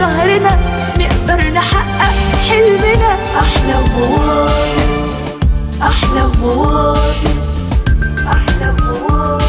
ظهرنا نقدر نحقق حلمنا أحلى مواطن أحلى مواطن أحلى مواطن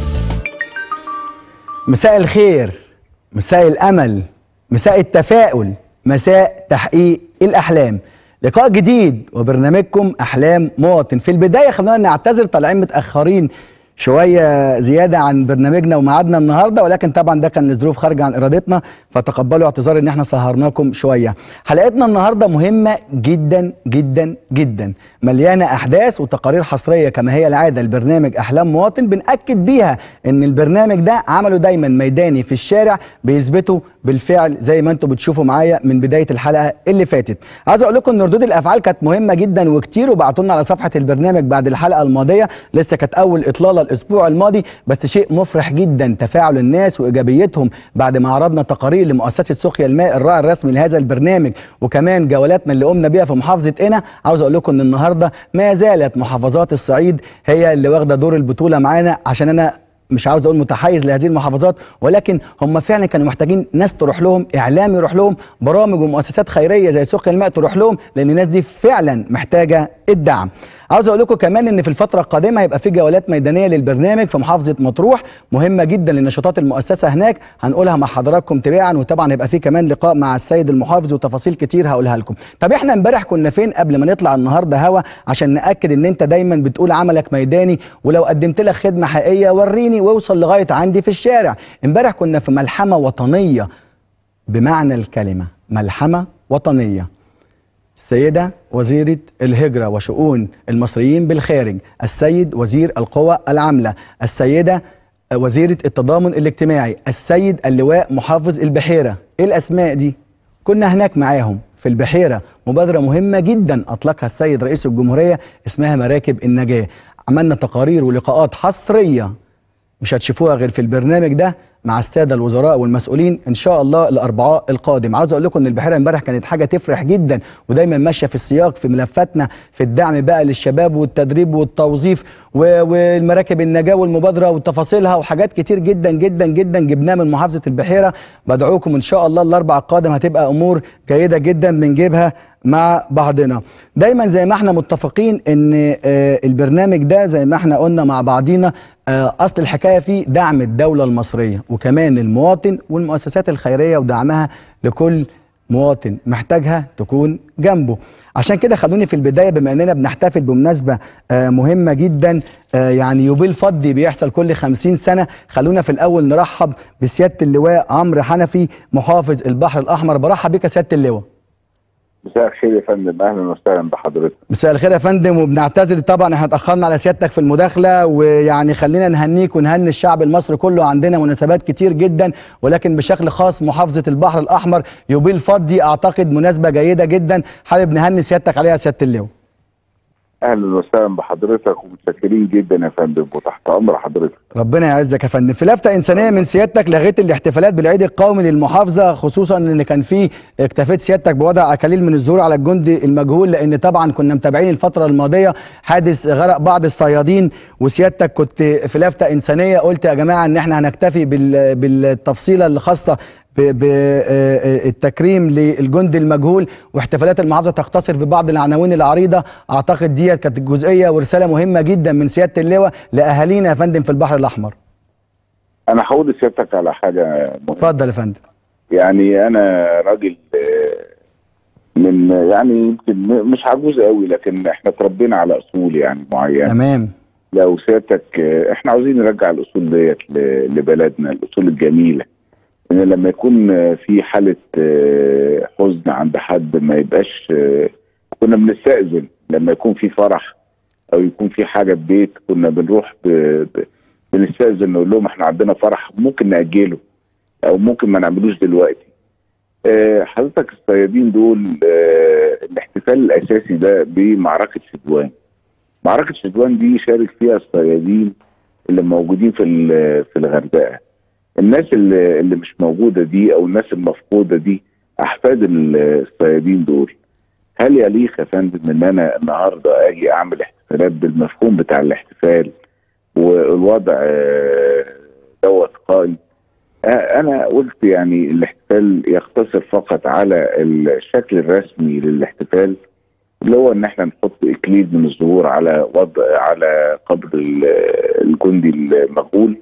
مساء الخير مساء الامل مساء التفاؤل مساء تحقيق الاحلام لقاء جديد وبرنامجكم احلام مواطن في البدايه خلونا نعتذر طالعين متاخرين شويه زياده عن برنامجنا وميعادنا النهارده ولكن طبعا ده كان لظروف خارجه عن ارادتنا فتقبلوا اعتذار ان احنا سهرناكم شويه حلقتنا النهارده مهمه جدا جدا جدا مليانه احداث وتقارير حصريه كما هي العاده لبرنامج احلام مواطن بناكد بيها ان البرنامج ده عمله دايما ميداني في الشارع بيثبتوا بالفعل زي ما انتم بتشوفوا معايا من بدايه الحلقه اللي فاتت عايز اقول لكم ان ردود الافعال كانت مهمه جدا وكتير وبعتوا لنا على صفحه البرنامج بعد الحلقه الماضيه لسه كانت اول اطلاله الاسبوع الماضي بس شيء مفرح جدا تفاعل الناس وايجابيتهم بعد ما عرضنا تقارير لمؤسسه سقيا الماء الراعي الرسمي لهذا البرنامج وكمان جولاتنا اللي قمنا بيها في محافظه قنا عاوز اقول لكم ان النهارده ما زالت محافظات الصعيد هي اللي واخده دور البطوله معانا عشان انا مش عاوز اقول متحيز لهذه المحافظات ولكن هم فعلا كانوا محتاجين ناس تروح لهم اعلام يروح لهم برامج ومؤسسات خيريه زي سقيا الماء تروح لهم لان الناس دي فعلا محتاجه الدعم عاوز اقول لكم كمان ان في الفتره القادمه هيبقى في جولات ميدانيه للبرنامج في محافظه مطروح مهمه جدا لنشاطات المؤسسه هناك هنقولها مع حضراتكم تباعا وطبعا هيبقى في كمان لقاء مع السيد المحافظ وتفاصيل كتير هقولها لكم طب احنا امبارح كنا فين قبل ما نطلع النهارده هوا عشان ناكد ان انت دايما بتقول عملك ميداني ولو قدمت لك خدمه حقيقيه وريني واوصل لغايه عندي في الشارع امبارح كنا في ملحمه وطنيه بمعنى الكلمه ملحمه وطنيه السيدة وزيرة الهجرة وشؤون المصريين بالخارج السيد وزير القوى العاملة السيدة وزيرة التضامن الاجتماعي السيد اللواء محافظ البحيرة ايه الأسماء دي؟ كنا هناك معاهم في البحيرة مبادرة مهمة جدا أطلقها السيد رئيس الجمهورية اسمها مراكب النجاة عملنا تقارير ولقاءات حصرية مش هتشوفوها غير في البرنامج ده مع الساده الوزراء والمسؤولين ان شاء الله الاربعاء القادم عاوز اقول لكم ان البحيره امبارح كانت حاجه تفرح جدا ودايما ماشيه في السياق في ملفاتنا في الدعم بقى للشباب والتدريب والتوظيف و- والمراكب النجاه والمبادره وتفاصيلها وحاجات كتير جدا جدا جدا جبناها من محافظه البحيره بدعوكم ان شاء الله الاربع القادم هتبقى امور جيده جدا بنجيبها مع بعضنا دايما زي ما احنا متفقين ان آه، البرنامج ده زي ما احنا قلنا مع بعضينا آه، اصل الحكايه فيه دعم الدوله المصريه وكمان المواطن والمؤسسات الخيريه ودعمها لكل مواطن محتاجها تكون جنبه عشان كده خلوني في البدايه بما اننا بنحتفل بمناسبه آه، مهمه جدا آه، يعني يوبيل فضي بيحصل كل 50 سنه خلونا في الاول نرحب بسياده اللواء عمرو حنفي محافظ البحر الاحمر برحب بك يا سياده اللواء مساء الخير يا فندم اهلا وسهلا بحضرتك مساء الخير يا فندم وبنعتذر طبعا احنا اتاخرنا على سيادتك في المداخله ويعني خلينا نهنيك ونهني الشعب المصري كله عندنا مناسبات كتير جدا ولكن بشكل خاص محافظه البحر الاحمر يوبيل فضي اعتقد مناسبه جيده جدا حابب نهني سيادتك عليها يا سياده اللواء اهلا وسهلا بحضرتك ومتشكرين جدا يا فندم وتحت امر حضرتك ربنا يعزك يا فندم في لفته انسانيه من سيادتك لغيت الاحتفالات بالعيد القومي للمحافظه خصوصا ان كان في اكتفيت سيادتك بوضع اكاليل من الزهور على الجندي المجهول لان طبعا كنا متابعين الفتره الماضيه حادث غرق بعض الصيادين وسيادتك كنت في لفته انسانيه قلت يا جماعه ان احنا هنكتفي بال- بالتفصيله الخاصه بالتكريم للجندي المجهول واحتفالات المحافظه تقتصر ببعض العناوين العريضه اعتقد ديت كانت جزئيه ورساله مهمه جدا من سياده اللواء لاهالينا يا فندم في البحر الاحمر انا هقول لسيادتك على حاجه مهمه اتفضل يا فندم يعني انا راجل آه، من يعني يمكن م- مش عجوز قوي لكن احنا اتربينا على اصول يعني معينه تمام لو سيادتك آه، احنا عاوزين نرجع الاصول ديت ل- لبلدنا الاصول الجميله ان لما يكون آه، في حاله آه، حزن عند حد ما يبقاش آه، كنا بنستأذن لما يكون في فرح او يكون في حاجه في بيت كنا بنروح ب... ب... بنستأذن نقول لهم احنا عندنا فرح ممكن نأجله او ممكن ما نعملوش دلوقتي آه، حضرتك الصيادين دول آه، الاحتفال الاساسي ده بمعركه شدوان معركه شدوان دي شارك فيها الصيادين اللي موجودين في ال- في الغردقه الناس اللي, اللي مش موجوده دي او الناس المفقوده دي احفاد ال- الصيادين دول هل يليق يا فندم ان انا النهارده اجي اعمل احتفالات بالمفهوم بتاع الاحتفال والوضع آه، دوت قائم آه، انا قلت يعني الاحتفال يقتصر فقط على الشكل الرسمي للاحتفال اللي هو ان احنا نحط اكليل من الزهور على وضع على قبر ال- الجندي المغول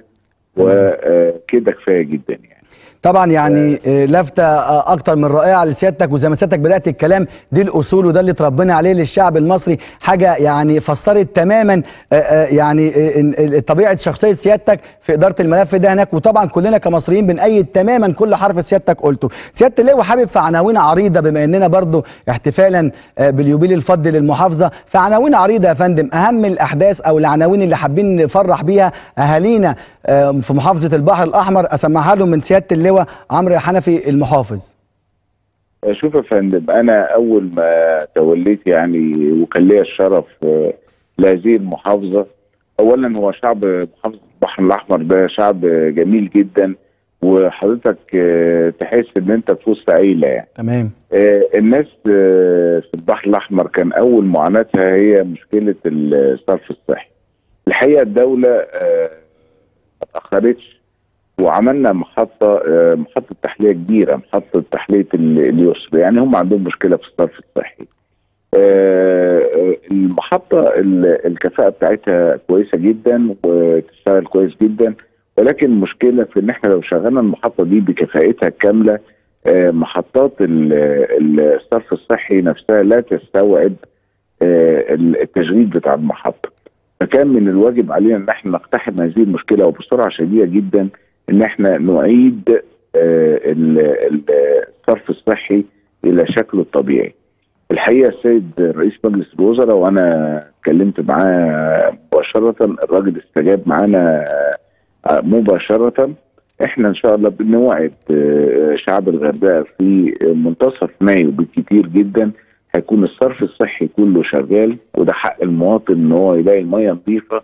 وكده كفايه جدا يعني طبعا يعني آه، لفته آه، اكتر من رائعه لسيادتك وزي ما سيادتك بدات الكلام دي الاصول وده اللي اتربينا عليه للشعب المصري حاجه يعني فسرت تماما آه، آه، يعني آه، إن- آه، طبيعه شخصيه سيادتك في اداره الملف ده هناك وطبعا كلنا كمصريين بنأيد تماما كل حرف سيادتك قلته سياده اللواء حابب في عناوين عريضه بما اننا برضو احتفالا آه، باليوبيل الفضي للمحافظه فعناوين عريضه يا فندم اهم الاحداث او العناوين اللي حابين نفرح بيها اهالينا آه، في محافظه البحر الاحمر اسمعها لهم من سياده اللواء عمرو حنفي المحافظ شوف يا فندم انا اول ما توليت يعني وكان ليا الشرف آه، لهذه المحافظه اولا هو شعب محافظه البحر الاحمر ده شعب جميل جدا وحضرتك آه، تحس ان انت في وسط عيله يعني تمام آه، الناس آه، في البحر الاحمر كان اول معاناتها هي مشكله الصرف الصحي الحقيقه الدوله آه، ما اتاخرتش وعملنا محطه آه، محطه تحليه كبيره محطه تحليه ال- اليسر يعني هم عندهم مشكله في الصرف الصحي آه، آه، المحطه ال- الكفاءه بتاعتها كويسه جدا وتشتغل كويس جدا ولكن المشكله في ان احنا لو شغلنا المحطه دي بكفاءتها الكامله آه، محطات ال- ال- الصرف الصحي نفسها لا تستوعب آه، التشغيل بتاع المحطه فكان من الواجب علينا ان احنا نقتحم هذه المشكله وبسرعه شديده جدا ان احنا نعيد آه، ال- ال- الصرف الصحي الى شكله الطبيعي. الحقيقه السيد رئيس مجلس الوزراء وانا اتكلمت معاه مباشره الراجل استجاب معانا آه، مباشره احنا ان شاء الله بنوعد آه، شعب الغردقه في منتصف مايو بالكتير جدا هيكون الصرف الصحي كله شغال وده حق المواطن ان هو يلاقي ميه نظيفه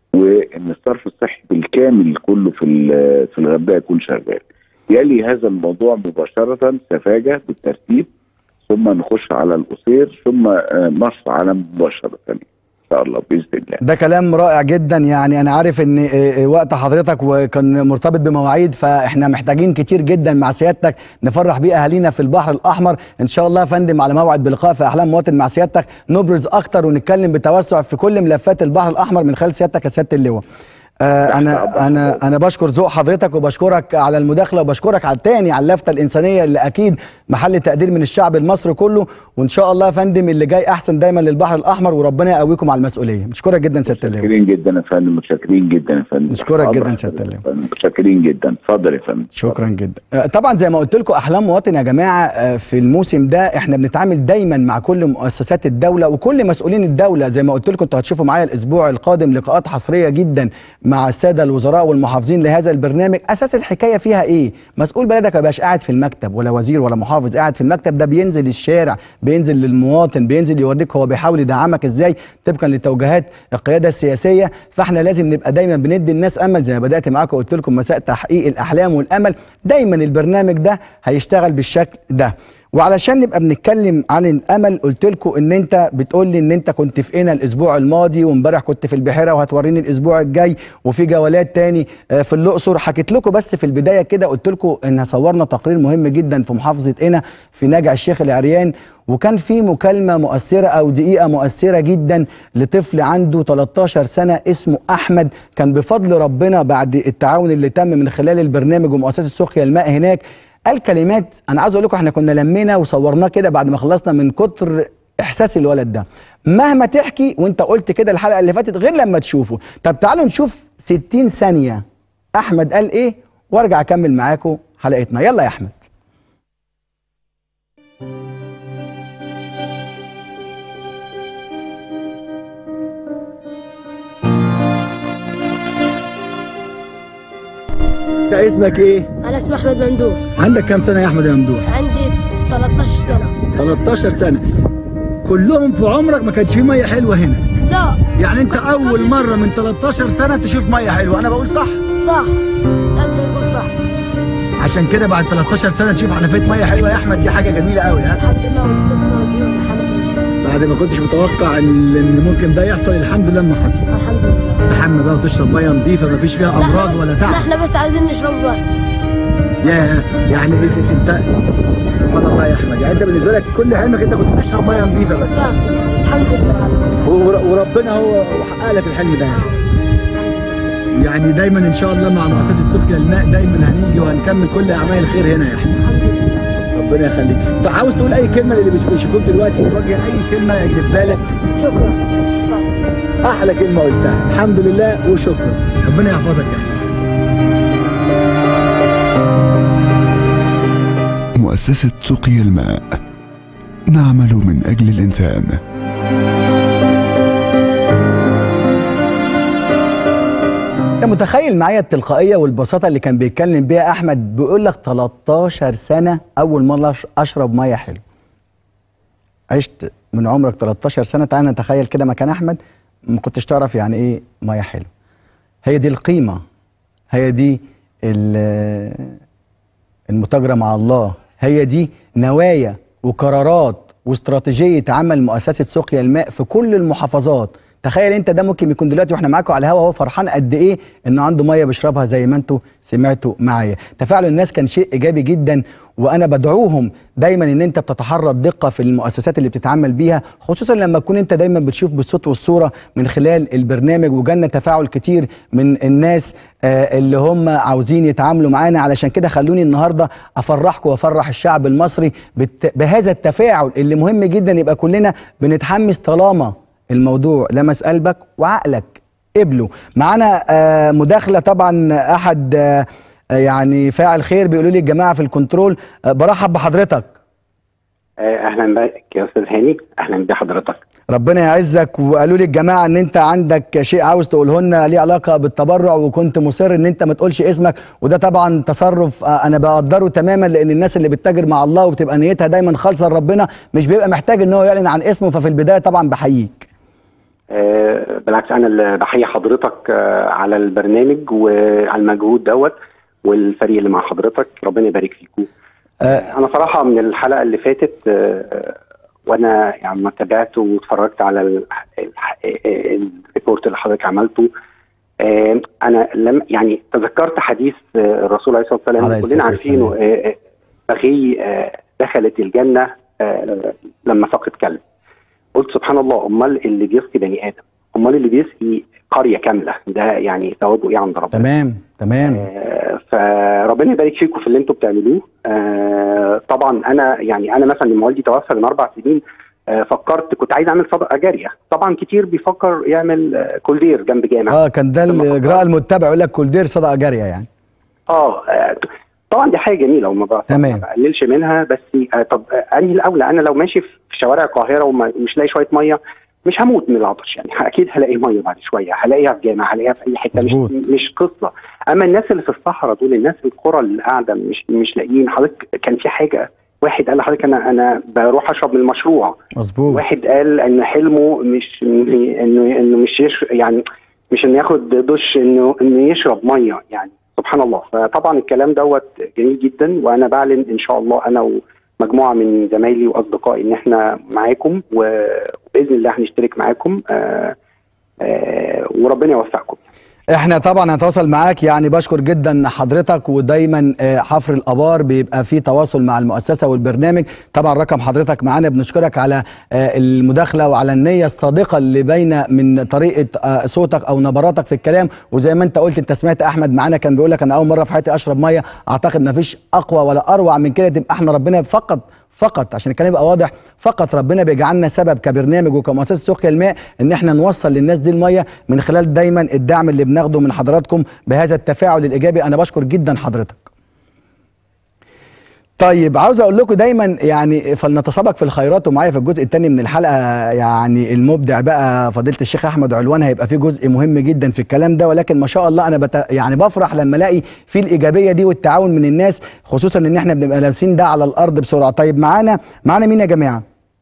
وان الصرف الصحي بالكامل كله في ال- في الغردقه يكون شغال. يلي هذا الموضوع مباشره سفاجه بالترتيب ثم نخش على القصير ثم آه، مرسى علم مباشره ان شاء الله باذن الله. ده كلام رائع جدا يعني انا عارف ان آه، آه، وقت حضرتك وكان مرتبط بمواعيد فاحنا محتاجين كتير جدا مع سيادتك نفرح بيه اهالينا في البحر الاحمر ان شاء الله يا فندم على موعد بلقاء في احلام مواطن مع سيادتك نبرز اكتر ونتكلم بتوسع في كل ملفات البحر الاحمر من خلال سيادتك يا سياده اللواء آه تحت انا أمرك. انا انا بشكر ذوق حضرتك وبشكرك على المداخله وبشكرك على التاني على اللفته الانسانيه اللي اكيد محل تقدير من الشعب المصري كله وان شاء الله يا فندم اللي جاي احسن دايما للبحر الاحمر وربنا يقويكم على المسؤوليه بشكرك جدا سياده اللواء متشكرين جدا يا فندم متشكرين جدا يا فندم. نشكرك جدا أمرك سيادة يا اللواء. فندم. متشكرين جدا اتفضل يا فندم. شكرا جدا آه، طبعا زي ما قلت لكم احلام مواطن يا جماعه آه، في الموسم ده احنا بنتعامل دايما مع كل مؤسسات الدوله وكل مسؤولين الدوله زي ما قلت لكم انتوا هتشوفوا معايا الاسبوع القادم لقاءات حصريه جدا مع الساده الوزراء والمحافظين لهذا البرنامج اساس الحكايه فيها ايه مسؤول بلدك ما يبقاش قاعد في المكتب ولا وزير ولا محافظ قاعد في المكتب ده بينزل الشارع بينزل للمواطن بينزل يوريك هو بيحاول يدعمك ازاي طبقا لتوجيهات القياده السياسيه فاحنا لازم نبقى دايما بندي الناس امل زي ما بدات معاكم قلت لكم مساء تحقيق الاحلام والامل دايما البرنامج ده هيشتغل بالشكل ده وعلشان نبقى بنتكلم عن الامل قلت لكم ان انت بتقول لي ان انت كنت في قنا الاسبوع الماضي وامبارح كنت في البحيره وهتوريني الاسبوع الجاي وفي جولات تاني آه، في الاقصر حكيت لكم بس في البدايه كده قلت لكم ان صورنا تقرير مهم جدا في محافظه قنا في نجع الشيخ العريان وكان في مكالمه مؤثره او دقيقه مؤثره جدا لطفل عنده 13 سنه اسمه احمد كان بفضل ربنا بعد التعاون اللي تم من خلال البرنامج ومؤسسه سقيا الماء هناك قال كلمات انا عايز اقول لكم احنا كنا لمينا وصورناه كده بعد ما خلصنا من كتر احساس الولد ده مهما تحكي وانت قلت كده الحلقه اللي فاتت غير لما تشوفه طب تعالوا نشوف 60 ثانيه احمد قال ايه وارجع اكمل معاكم حلقتنا يلا يا احمد انت اسمك ايه انا اسمي احمد ممدوح عندك كام سنه يا احمد يا ممدوح عندي 13 سنه 13 سنه كلهم في عمرك ما كانش في ميه حلوه هنا لا يعني انت اول مره من 13 سنه تشوف ميه حلوه انا بقول صح صح انت بتقول صح عشان كده بعد 13 سنه تشوف حنفيه ميه حلوه يا احمد دي حاجه جميله قوي ها الحمد لله وصلنا اليوم الحمد لله بعد ما كنتش متوقع ان إن ممكن ده يحصل الحمد لله انه حصل الحمد لله استحمى بقى وتشرب ميه نظيفه ما فيش فيها امراض ولا تعب احنا بس عايزين نشرب بس يا يعني انت سبحان الله يا احمد يعني انت بالنسبه لك كل حلمك انت كنت بتشرب ميه نظيفه بس بس الحمد لله على كل ور- وربنا هو حقق لك الحلم ده يعني. يعني دايما ان شاء الله مع مؤسسه سفك الماء دايما هنيجي وهنكمل كل اعمال الخير هنا يا احمد الحمد لله ربنا يخليك طب عاوز تقول اي كلمه للي بيشوفوك دلوقتي وجه اي كلمه اللي في بالك شكرا بس احلى كلمه قلتها الحمد لله وشكرا ربنا يحفظك يا احمد مؤسسة سقي الماء نعمل من أجل الإنسان انت متخيل معايا التلقائيه والبساطه اللي كان بيتكلم بيها احمد بيقول لك 13 سنه اول مره أش- اشرب ميه حلو عشت من عمرك 13 سنه تعالى نتخيل كده مكان احمد ما كنتش تعرف يعني ايه ميه حلو هي دي القيمه هي دي ال- المتاجره مع الله هي دي نوايا وقرارات واستراتيجيه عمل مؤسسه سقيا الماء في كل المحافظات تخيل انت ده ممكن يكون دلوقتي واحنا معاكم على الهوا هو فرحان قد ايه انه عنده ميه بيشربها زي ما انتوا سمعتوا معايا تفاعل الناس كان شيء ايجابي جدا وانا بدعوهم دايما ان انت بتتحرى الدقه في المؤسسات اللي بتتعامل بيها خصوصا لما تكون انت دايما بتشوف بالصوت والصوره من خلال البرنامج وجالنا تفاعل كتير من الناس آه، اللي هم عاوزين يتعاملوا معانا علشان كده خلوني النهارده افرحكم وافرح الشعب المصري بالت- بهذا التفاعل اللي مهم جدا يبقى كلنا بنتحمس طالما الموضوع لمس قلبك وعقلك قبله معانا آه، مداخله طبعا احد آه، آه، يعني فاعل خير بيقولوا لي الجماعه في الكنترول آه، برحب بحضرتك آه، اهلا بك يا استاذ هاني اهلا بحضرتك ربنا يعزك وقالوا لي الجماعه ان انت عندك شيء عاوز تقوله لنا ليه علاقه بالتبرع وكنت مصر ان انت ما تقولش اسمك وده طبعا تصرف آه، انا بقدره تماما لان الناس اللي بتتاجر مع الله وبتبقى نيتها دايما خالصه لربنا مش بيبقى محتاج ان هو يعلن عن اسمه ففي البدايه طبعا بحييك آه، بالعكس انا اللي بحيي حضرتك آه، على البرنامج وعلى المجهود دوت والفريق اللي مع حضرتك ربنا يبارك فيكم آه، انا صراحه من الحلقه اللي فاتت آه، وانا يعني ما تابعت واتفرجت على ال- الح- الريبورت اللي حضرتك عملته آه، انا لم يعني تذكرت حديث آه، الرسول عليه الصلاه عليه والسلام الصلاة كلنا عارفينه آه، آه، بغي آه، دخلت الجنه آه، لما سقط كلب قلت سبحان الله امال اللي بيسقي بني ادم امال اللي بيسقي قريه كامله ده يعني ثوابه ايه عند ربنا تمام تمام آه، فربنا يبارك فيكم في اللي انتم بتعملوه آه، طبعا انا يعني انا مثلا لما والدي توفى من اربع سنين آه، فكرت كنت عايز اعمل صدقه جاريه طبعا كتير بيفكر يعمل آه، كولدير جنب جامع اه كان ده لما الاجراء فكرت- المتبع يقول لك كولدير صدقه جاريه يعني اه آه، طبعا دي حاجه جميله وما بق- تمام. ما بقللش منها بس آه، طب آه، انهي الاولى انا لو ماشي في شوارع القاهره ومش لاقي شويه ميه مش هموت من العطش يعني اكيد هلاقي ميه بعد شويه هلاقيها في جامع هلاقيها في اي حته مظبوط. مش مش قصه اما الناس اللي في الصحراء دول الناس القرى اللي قاعده مش مش لاقيين حضرتك كان في حاجه واحد قال لحضرتك انا انا بروح اشرب من المشروع مظبوط واحد قال ان حلمه مش انه انه إنه مش يش يعني مش انه ياخد دش انه انه يشرب ميه يعني سبحان الله فطبعا الكلام دوت جميل جدا وانا بعلن ان شاء الله انا ومجموعه من زمايلي واصدقائي ان احنا معاكم وباذن الله هنشترك معاكم آه آه وربنا يوفقكم احنا طبعا هنتواصل معاك يعني بشكر جدا حضرتك ودايما آه، حفر الابار بيبقى فيه تواصل مع المؤسسه والبرنامج طبعا رقم حضرتك معانا بنشكرك على آه، المداخله وعلى النيه الصادقه اللي باينه من طريقه آه، صوتك او نبراتك في الكلام وزي ما انت قلت انت سمعت احمد معانا كان بيقول لك انا اول مره في حياتي اشرب ميه اعتقد ما فيش اقوى ولا اروع من كده تبقى احنا ربنا فقط فقط عشان الكلام يبقى واضح فقط ربنا بيجعلنا سبب كبرنامج وكمؤسسه سقيا الماء ان احنا نوصل للناس دي الميه من خلال دايما الدعم اللي بناخده من حضراتكم بهذا التفاعل الايجابي انا بشكر جدا حضرتك. طيب عاوز اقول لكم دايما يعني فلنتسابق في الخيرات ومعايا في الجزء الثاني من الحلقه يعني المبدع بقى فضيله الشيخ احمد علوان هيبقى فيه جزء مهم جدا في الكلام ده ولكن ما شاء الله انا بت يعني بفرح لما الاقي في الايجابيه دي والتعاون من الناس خصوصا ان احنا بنبقى لابسين ده على الارض بسرعه طيب معانا معانا مين يا جماعه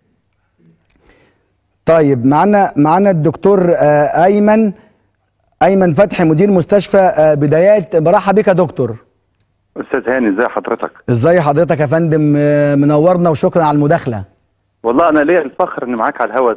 طيب معانا معانا الدكتور آه، ايمن ايمن فتحي مدير مستشفى آه، بدايات برحب بك يا دكتور استاذ هاني ازي حضرتك ازاي حضرتك يا فندم آه، منورنا وشكرا على المداخله والله انا ليا الفخر اني معاك على الهوا دلوقتي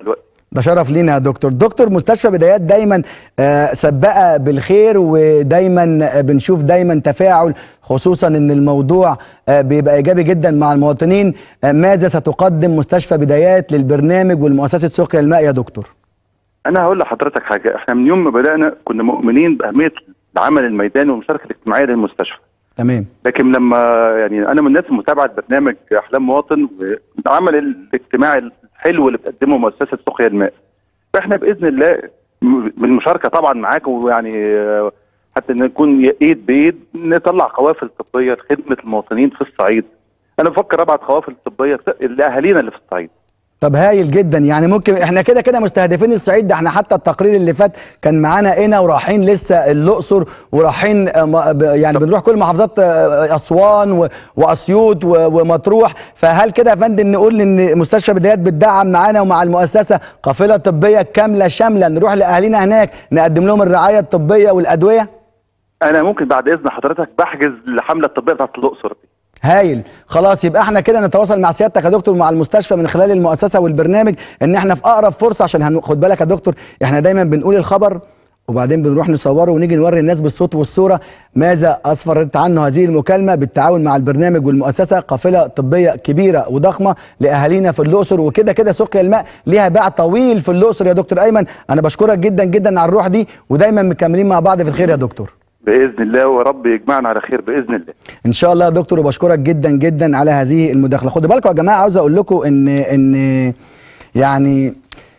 ده شرف لينا يا دكتور دكتور مستشفى بدايات دايما آه، سباقه بالخير ودايما آه، بنشوف دايما تفاعل خصوصا ان الموضوع آه، بيبقى ايجابي جدا مع المواطنين آه، ماذا ستقدم مستشفى بدايات للبرنامج ولمؤسسه سقيا الماء يا دكتور انا هقول لحضرتك حاجه احنا من يوم ما بدانا كنا مؤمنين باهميه العمل الميداني والمشاركه الاجتماعيه للمستشفى تمام لكن لما يعني انا من الناس المتابعه برنامج احلام مواطن والعمل الاجتماعي الحلو اللي بتقدمه مؤسسه سقيا الماء فاحنا باذن الله م- بالمشاركه طبعا معاكم ويعني آه، حتى نكون ايد بايد نطلع قوافل طبيه لخدمه المواطنين في الصعيد انا بفكر ابعت قوافل طبيه لاهالينا اللي في الصعيد طب هايل جدا يعني ممكن احنا كده كده مستهدفين الصعيد ده احنا حتى التقرير اللي فات كان معانا هنا ورايحين لسه الاقصر ورايحين آه، م- ب- يعني بنروح كل محافظات آه، اسوان و- واسيوط و- ومطروح فهل كده يا فندم نقول ان مستشفى بدايات بتدعم معانا ومع المؤسسه قافله طبيه كامله شامله نروح لاهالينا هناك نقدم لهم الرعايه الطبيه والادويه انا ممكن بعد اذن حضرتك بحجز الحمله الطبيه بتاعت الاقصر دي هايل خلاص يبقى احنا كده نتواصل مع سيادتك يا دكتور مع المستشفى من خلال المؤسسه والبرنامج ان احنا في اقرب فرصه عشان هن- خد بالك يا دكتور احنا دايما بنقول الخبر وبعدين بنروح نصوره ونيجي نوري الناس بالصوت والصوره ماذا اسفرت عنه هذه المكالمه بالتعاون مع البرنامج والمؤسسه قافله طبيه كبيره وضخمه لاهالينا في الاقصر وكده كده سقيا الماء ليها باع طويل في الاقصر يا دكتور ايمن انا بشكرك جدا جدا على الروح دي ودايما مكملين مع بعض في الخير يا دكتور باذن الله ورب يجمعنا على خير باذن الله ان شاء الله يا دكتور وبشكرك جدا جدا على هذه المداخله خدوا بالكم يا جماعه عاوز اقول لكم ان ان يعني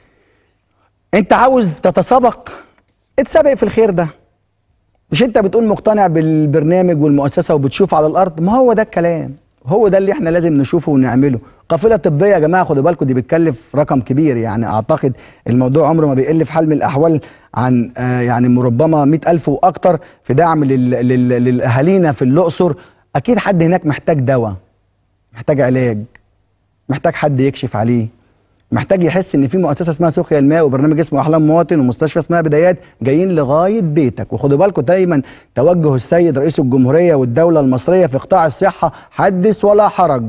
انت عاوز تتسابق اتسابق في الخير ده مش انت بتقول مقتنع بالبرنامج والمؤسسه وبتشوف على الارض ما هو ده الكلام هو ده اللي احنا لازم نشوفه ونعمله قافله طبيه يا جماعه خدوا بالكم دي بتكلف رقم كبير يعني اعتقد الموضوع عمره ما بيقل في حال من الاحوال عن آه يعني ربما 100000 واكتر في دعم لل- لل- للاهالينا في الاقصر اكيد حد هناك محتاج دواء محتاج علاج محتاج حد يكشف عليه محتاج يحس ان في مؤسسه اسمها سقيا الماء وبرنامج اسمه احلام مواطن ومستشفى اسمها بدايات جايين لغايه بيتك وخدوا بالكم دايما توجه السيد رئيس الجمهوريه والدوله المصريه في قطاع الصحه حدث ولا حرج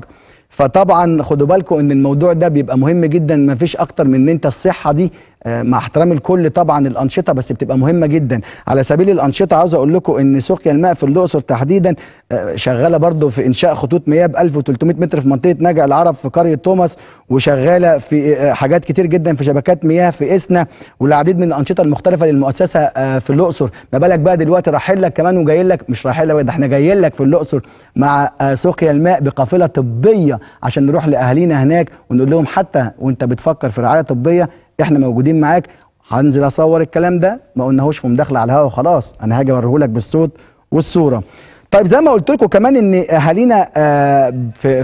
فطبعا خدوا بالكم ان الموضوع ده بيبقى مهم جدا ما فيش اكتر من ان انت الصحه دي آه، مع احترام الكل طبعا الانشطه بس بتبقى مهمه جدا على سبيل الانشطه عاوز اقول لكم ان سقيا الماء في الاقصر تحديدا آه، شغاله برضو في انشاء خطوط مياه ب 1300 متر في منطقه نجع العرب في قريه توماس وشغاله في آه، حاجات كتير جدا في شبكات مياه في اسنا والعديد من الانشطه المختلفه للمؤسسه آه، في الاقصر ما بالك بقى دلوقتي رايحين لك كمان وجايين لك مش رايحين لك ده احنا جايين لك في الاقصر مع آه، سقيا الماء بقافله طبيه عشان نروح لاهالينا هناك ونقول لهم حتى وانت بتفكر في رعايه طبيه احنا موجودين معاك هنزل اصور الكلام ده ما قلناهوش في مداخله على الهوا وخلاص انا هاجي اوريهولك بالصوت والصوره طيب زي ما قلت لكم كمان ان اهالينا آه، في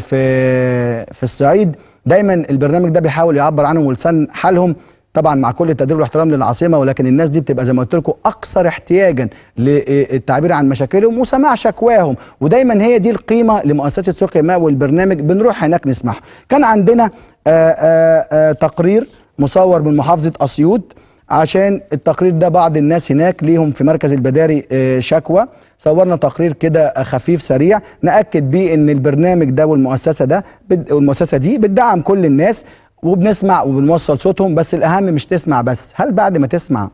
في في الصعيد دايما البرنامج ده بيحاول يعبر عنهم ولسان حالهم طبعا مع كل التقدير والاحترام للعاصمه ولكن الناس دي بتبقى زي ما قلت لكم اكثر احتياجا للتعبير عن مشاكلهم وسماع شكواهم ودايما هي دي القيمه لمؤسسه سقيا الماء والبرنامج بنروح هناك نسمعها كان عندنا آآ آآ تقرير مصور من محافظه اسيوط عشان التقرير ده بعض الناس هناك ليهم في مركز البداري آه، شكوى صورنا تقرير كده آه، خفيف سريع ناكد بيه ان البرنامج ده والمؤسسه ده بت- والمؤسسه دي بتدعم كل الناس وبنسمع وبنوصل صوتهم بس الاهم مش تسمع بس هل بعد ما تسمع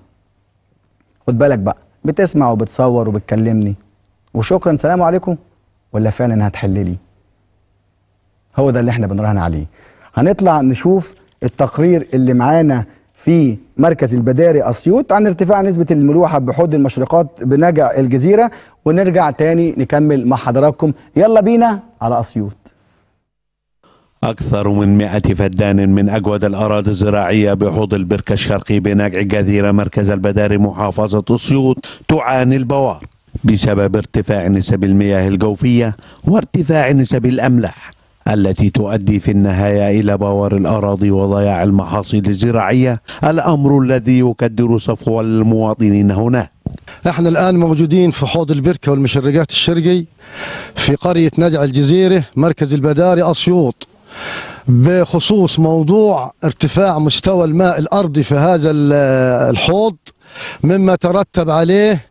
خد بالك بقى بتسمع وبتصور وبتكلمني وشكرا سلام عليكم ولا فعلا هتحل لي هو ده اللي احنا بنراهن عليه هنطلع نشوف التقرير اللي معانا في مركز البداري اسيوط عن ارتفاع نسبه الملوحه بحوض المشرقات بنجع الجزيره ونرجع تاني نكمل مع حضراتكم يلا بينا على اسيوط أكثر من مئة فدان من أجود الأراضي الزراعية بحوض البركة الشرقي بنجع جزيرة مركز البداري محافظة أسيوط تعاني البوار بسبب ارتفاع نسب المياه الجوفية وارتفاع نسب الأملاح التي تؤدي في النهاية إلى بوار الأراضي وضياع المحاصيل الزراعية الأمر الذي يكدر صفو المواطنين هناك احنا الان موجودين في حوض البركه والمشرقات الشرقي في قريه نجع الجزيره مركز البداري اسيوط بخصوص موضوع ارتفاع مستوى الماء الارضي في هذا ال- الحوض مما ترتب عليه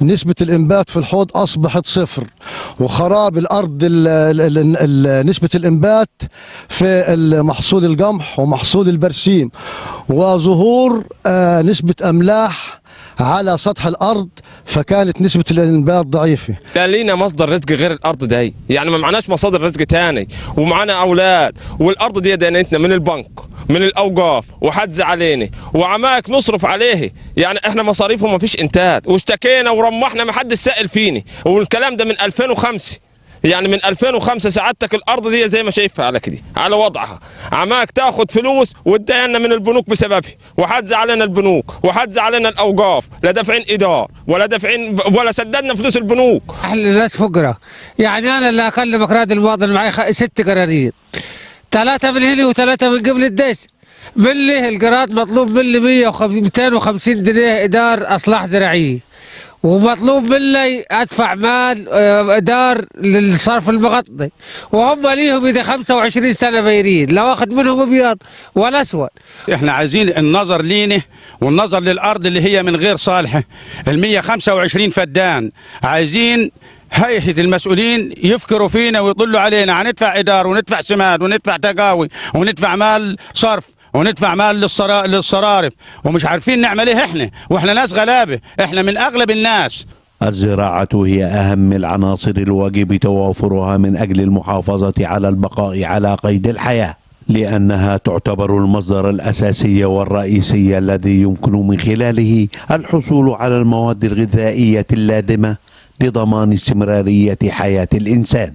نسبة الإنبات في الحوض أصبحت صفر وخراب الأرض ال ال ال ال نسبة الإنبات في محصول القمح ومحصول البرسيم وظهور آه، نسبة أملاح على سطح الأرض فكانت نسبة الإنبات ضعيفة لا لينا مصدر رزق غير الارض دي يعني ما معناش مصادر رزق تاني ومعانا اولاد والارض دي دينتنا من البنك من الاوقاف وحجز علينا وعماك نصرف عليه يعني احنا مصاريفه ما فيش انتاج واشتكينا ورمحنا ما حدش سائل فيني والكلام ده من 2005 يعني من 2005 سعادتك الارض دي زي ما شايفها على كده على وضعها عماك تاخد فلوس وتدينا من البنوك بسببها وحجز علينا البنوك وحجز علينا الاوقاف لا دافعين ايجار ولا دافعين ولا سددنا فلوس البنوك اهل الناس فقراء يعني انا اللي اكلمك راد المواطن معي خ- ست قرارير ثلاثة من هنا وثلاثة من قبل الدس باللي القراد مطلوب مني 250 جنيه إدار أصلاح زراعية ومطلوب مني أدفع مال آه، إدار للصرف المغطي وهم ليهم إذا 25 سنة بايرين لا واخد منهم أبيض ولا أسود احنا عايزين النظر لينا والنظر للارض اللي هي من غير صالحه ال 125 فدان عايزين هيئه المسؤولين يفكروا فينا ويطلوا علينا هندفع ادار وندفع سماد وندفع تقاوي وندفع مال صرف وندفع مال للصرا... للصرارف ومش عارفين نعمل ايه احنا واحنا ناس غلابه احنا من اغلب الناس الزراعة هي أهم العناصر الواجب توافرها من أجل المحافظة على البقاء على قيد الحياة لأنها تعتبر المصدر الأساسي والرئيسي الذي يمكن من خلاله الحصول على المواد الغذائية اللازمة لضمان استمرارية حياة الإنسان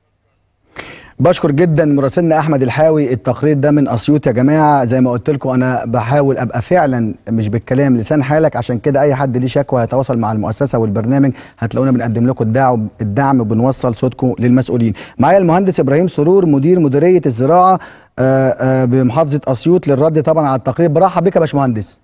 بشكر جدا مراسلنا احمد الحاوي التقرير ده من اسيوط يا جماعه زي ما قلت لكم انا بحاول ابقى فعلا مش بالكلام لسان حالك عشان كده اي حد ليه شكوى هيتواصل مع المؤسسه والبرنامج هتلاقونا بنقدم لكم الدعم الدعم وبنوصل صوتكم للمسؤولين معايا المهندس ابراهيم سرور مدير مديريه الزراعه آه، آه، بمحافظه اسيوط للرد طبعا على التقرير برحب بك يا باشمهندس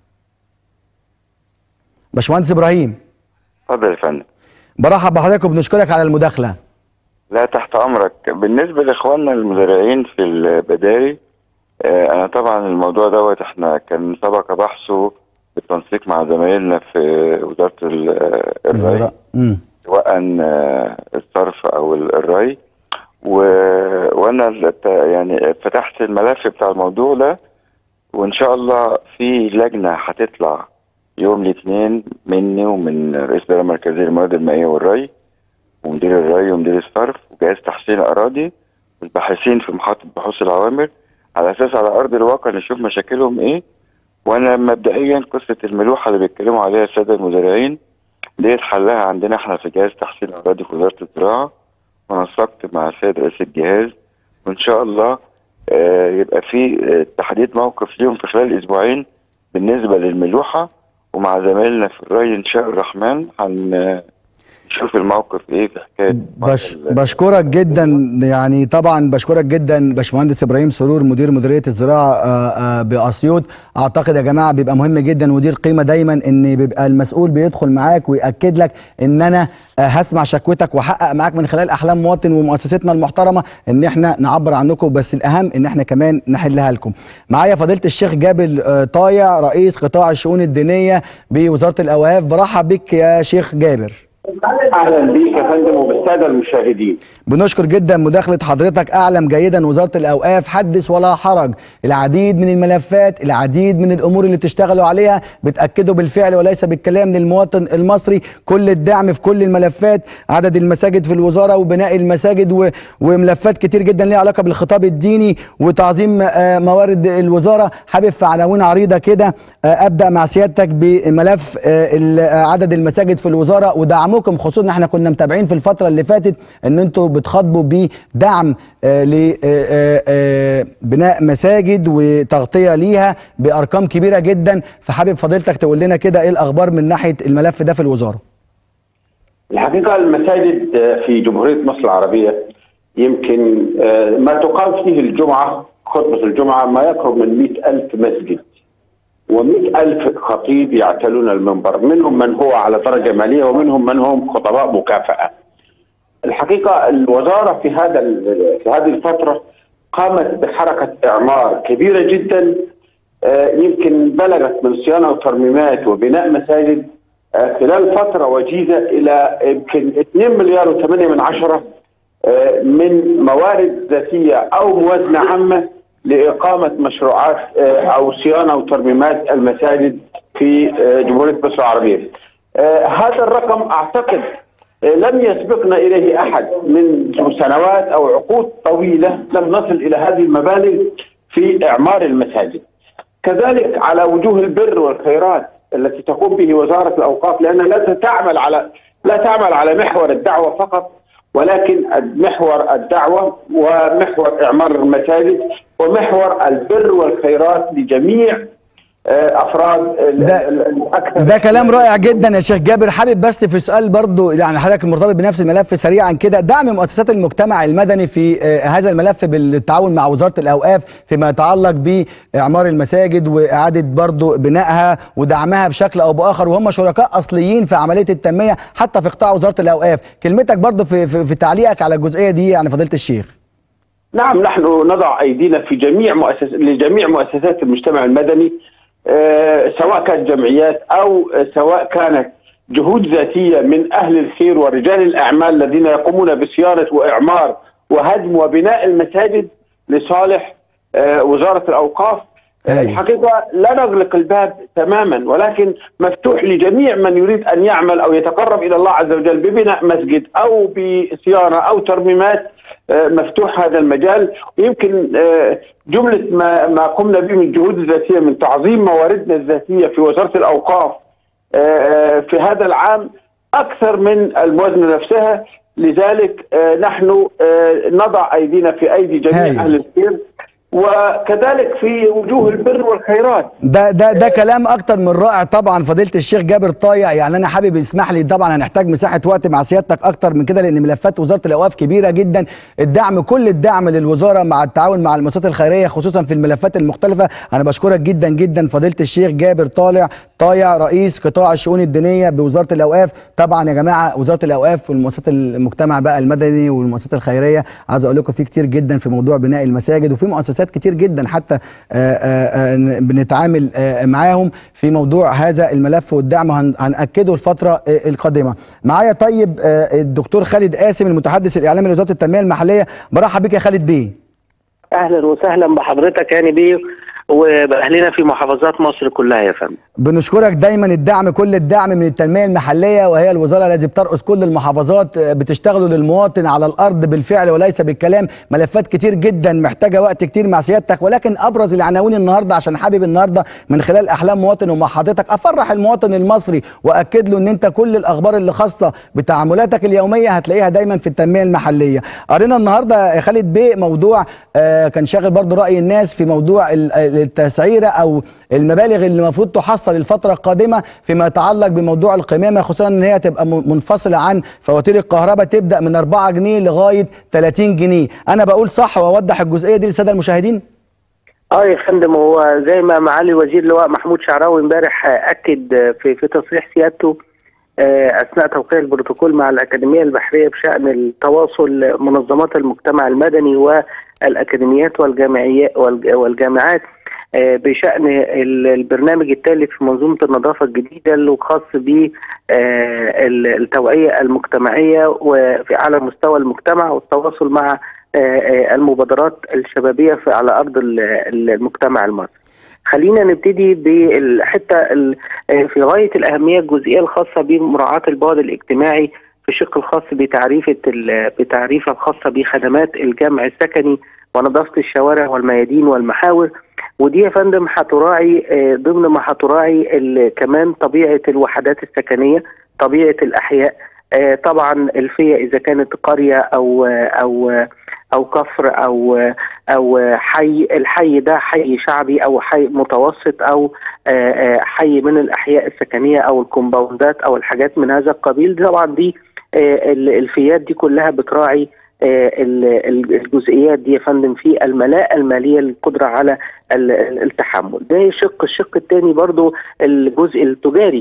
باشمهندس ابراهيم اتفضل يا فندم برحب بحضرتك وبنشكرك على المداخله لا تحت امرك بالنسبه لاخواننا المزارعين في البداري آه، انا طبعا الموضوع دوت احنا كان سبق بحثه بالتنسيق مع زمايلنا في وزاره ال- آه، الري الزراعه مم. سواء آه، الصرف او ال- الري و... وانا الت- يعني فتحت الملف بتاع الموضوع ده وان شاء الله في لجنه هتطلع يوم الاثنين مني ومن رئيس الاداره المركزيه للمواد المائيه والري ومدير الري ومدير الصرف وجهاز تحسين الاراضي والباحثين في محطه بحوث العوامر على اساس على ارض الواقع نشوف مشاكلهم ايه وانا مبدئيا قصه الملوحه اللي بيتكلموا عليها الساده المزارعين ديت حلها عندنا احنا في جهاز تحسين الاراضي في وزاره الزراعه ونسقت مع السيد رئيس الجهاز وان شاء الله آه، يبقى في آه، تحديد موقف ليهم في خلال اسبوعين بالنسبه للملوحه ومع زمايلنا في الري ان شاء الرحمن هنشوف الموقف ايه في حكايه بش بشكرك جدا يعني طبعا بشكرك جدا باشمهندس ابراهيم سرور مدير مديريه الزراعه آه، آه، باسيوط اعتقد يا جماعه بيبقى مهم جدا ودي القيمه دايما ان بيبقى المسؤول بيدخل معاك وياكد لك ان انا آه، هسمع شكوتك واحقق معاك من خلال احلام مواطن ومؤسستنا المحترمه ان احنا نعبر عنكم بس الاهم ان احنا كمان نحلها لكم معايا فضيله الشيخ جابر آه، طايع رئيس قطاع الشؤون الدينيه بوزاره الاوقاف برحب بك يا شيخ جابر اهلا بيك يا فندم وبالساده المشاهدين بنشكر جدا مداخلة حضرتك أعلم جيدا وزارة الأوقاف حدث ولا حرج العديد من الملفات العديد من الأمور اللي بتشتغلوا عليها بتأكدوا بالفعل وليس بالكلام للمواطن المصري كل الدعم في كل الملفات عدد المساجد في الوزارة وبناء المساجد و... وملفات كتير جدا ليها علاقة بالخطاب الديني وتعظيم آه، موارد الوزارة حابب في عناوين عريضة كده آه، أبدأ مع سيادتك بملف آه، ال- آه، عدد المساجد في الوزارة ودعمكم خصوصا ان احنا كنا متابعين في الفترة اللي فاتت ان انتوا بتخاطبوا بدعم لبناء مساجد وتغطية ليها بأرقام كبيرة جدا فحابب فضيلتك تقول لنا كده ايه الأخبار من ناحية الملف ده في الوزارة الحقيقه المساجد في جمهوريه مصر العربيه يمكن آه، ما تقام فيه الجمعه خطبه الجمعه ما يقرب من مئة ألف مسجد ومئة ألف خطيب يعتلون المنبر منهم من هو على درجة مالية ومنهم من هم خطباء مكافأة الحقيقة الوزارة في هذا ال- في هذه الفترة قامت بحركة إعمار كبيرة جدا آه، يمكن بلغت من صيانة وترميمات وبناء مساجد آه، خلال فتره وجيزه الى يمكن 2 مليار و8 من عشره آه، من موارد ذاتيه او موازنه عامه لاقامه مشروعات آه، او صيانه وترميمات المساجد في آه، جمهوريه مصر العربيه. آه، هذا الرقم اعتقد آه، لم يسبقنا اليه احد من سنوات او عقود طويله لم نصل الى هذه المبالغ في اعمار المساجد. كذلك على وجوه البر والخيرات التي تقوم به وزاره الاوقاف لانها لا تعمل على لا تعمل على محور الدعوه فقط ولكن محور الدعوه ومحور اعمار المساجد ومحور البر والخيرات لجميع آه، افراد ال- ده- ال- الاكثر ده كلام رائع جدا يا شيخ جابر حابب بس في سؤال برضو يعني حضرتك مرتبط بنفس الملف سريعا كده دعم مؤسسات المجتمع المدني في آه، هذا الملف بالتعاون مع وزارة الأوقاف فيما يتعلق بإعمار المساجد وإعادة برضو بنائها ودعمها بشكل أو بآخر وهم شركاء أصليين في عملية التنمية حتى في قطاع وزارة الأوقاف كلمتك برضو في, في, في تعليقك على الجزئية دي يعني فضيلة الشيخ نعم نحن نضع ايدينا في جميع مؤسس لجميع مؤسسات المجتمع المدني آه، سواء كانت جمعيات او آه، سواء كانت جهود ذاتيه من اهل الخير ورجال الاعمال الذين يقومون بصيانه واعمار وهدم وبناء المساجد لصالح آه، وزاره الاوقاف آه، الحقيقه لا نغلق الباب تماما ولكن مفتوح لجميع من يريد ان يعمل او يتقرب الى الله عز وجل ببناء مسجد او بصيانه او ترميمات آه، مفتوح هذا المجال ويمكن آه، جمله ما ما قمنا به من الجهود الذاتيه من تعظيم مواردنا الذاتيه في وزاره الاوقاف آه، آه، في هذا العام اكثر من الموازنه نفسها لذلك آه، نحن آه، نضع ايدينا في ايدي جميع هايل. اهل الخير وكذلك في وجوه البر والخيرات ده ده ده كلام اكتر من رائع طبعا فضيله الشيخ جابر طايع يعني انا حابب اسمح لي طبعا هنحتاج مساحه وقت مع سيادتك اكتر من كده لان ملفات وزاره الاوقاف كبيره جدا الدعم كل الدعم للوزاره مع التعاون مع المؤسسات الخيريه خصوصا في الملفات المختلفه انا بشكرك جدا جدا فضيله الشيخ جابر طالع طايع رئيس قطاع الشؤون الدينيه بوزاره الاوقاف طبعا يا جماعه وزاره الاوقاف والمؤسسات المجتمع بقى المدني والمؤسسات الخيريه عايز اقول لكم في كتير جدا في موضوع بناء المساجد وفي مؤسسات كتير جدا حتى آه، آه، آه، بنتعامل آه، معاهم في موضوع هذا الملف والدعم وهن- هنأكده الفترة آه، القادمة معايا طيب آه، الدكتور خالد قاسم المتحدث الإعلامي لوزارة التنمية المحلية برحب بك يا خالد بيه اهلا وسهلا بحضرتك هاني بيه وباهلنا في محافظات مصر كلها يا فندم بنشكرك دايما الدعم كل الدعم من التنمية المحلية وهي الوزارة التي بترأس كل المحافظات آه، بتشتغلوا للمواطن على الأرض بالفعل وليس بالكلام ملفات كتير جدا محتاجة وقت كتير مع سيادتك ولكن أبرز العناوين النهاردة عشان حابب النهاردة من خلال أحلام مواطن ومع حضرتك أفرح المواطن المصري وأكد له إن أنت كل الأخبار اللي خاصة بتعاملاتك اليومية هتلاقيها دايما في التنمية المحلية قرينا النهاردة يا خالد بيه موضوع آه، كان شاغل برضو رأي الناس في موضوع ال- التسعيرة أو المبالغ اللي المفروض تحصل الفترة القادمة فيما يتعلق بموضوع القمامة خصوصا ان هي تبقى م- منفصلة عن فواتير الكهرباء تبدأ من 4 جنيه لغاية 30 جنيه انا بقول صح واوضح الجزئية دي للسادة المشاهدين اه يا فندم هو زي ما معالي الوزير اللواء محمود شعراوي امبارح آه، اكد آه، في في تصريح سيادته آه، اثناء توقيع البروتوكول مع الاكاديميه البحريه بشان التواصل منظمات المجتمع المدني والاكاديميات والجامعيات والج- والجامعات آه، بشان ال- البرنامج الثالث في منظومه النظافه الجديده اللي خاص بالتوعيه المجتمعيه وفي على مستوى المجتمع والتواصل مع آه، آه، المبادرات الشبابيه في على ارض ال- ال- المجتمع المصري. خلينا نبتدي بالحته ال- آه، في غايه الاهميه الجزئيه الخاصه بمراعاه البعد الاجتماعي في الشق الخاص بتعريفه ال- بتعريفه الخاصه بخدمات الجمع السكني ونظافه الشوارع والميادين والمحاور ودي يا فندم هتراعي آه، ضمن ما هتراعي ال- كمان طبيعه الوحدات السكنيه طبيعه الاحياء آه، طبعا الفية اذا كانت قريه او او او كفر او او حي الحي ده حي شعبي او حي متوسط او آه، آه، حي من الاحياء السكنيه او الكومباوندات او الحاجات من هذا القبيل دي طبعا دي آه، ال- الفيات دي كلها بتراعي آه، ال- ال- الجزئيات دي يا فندم في الملاءه الماليه للقدره على ال- ال- التحمل ده شق الشق الثاني برضو الجزء التجاري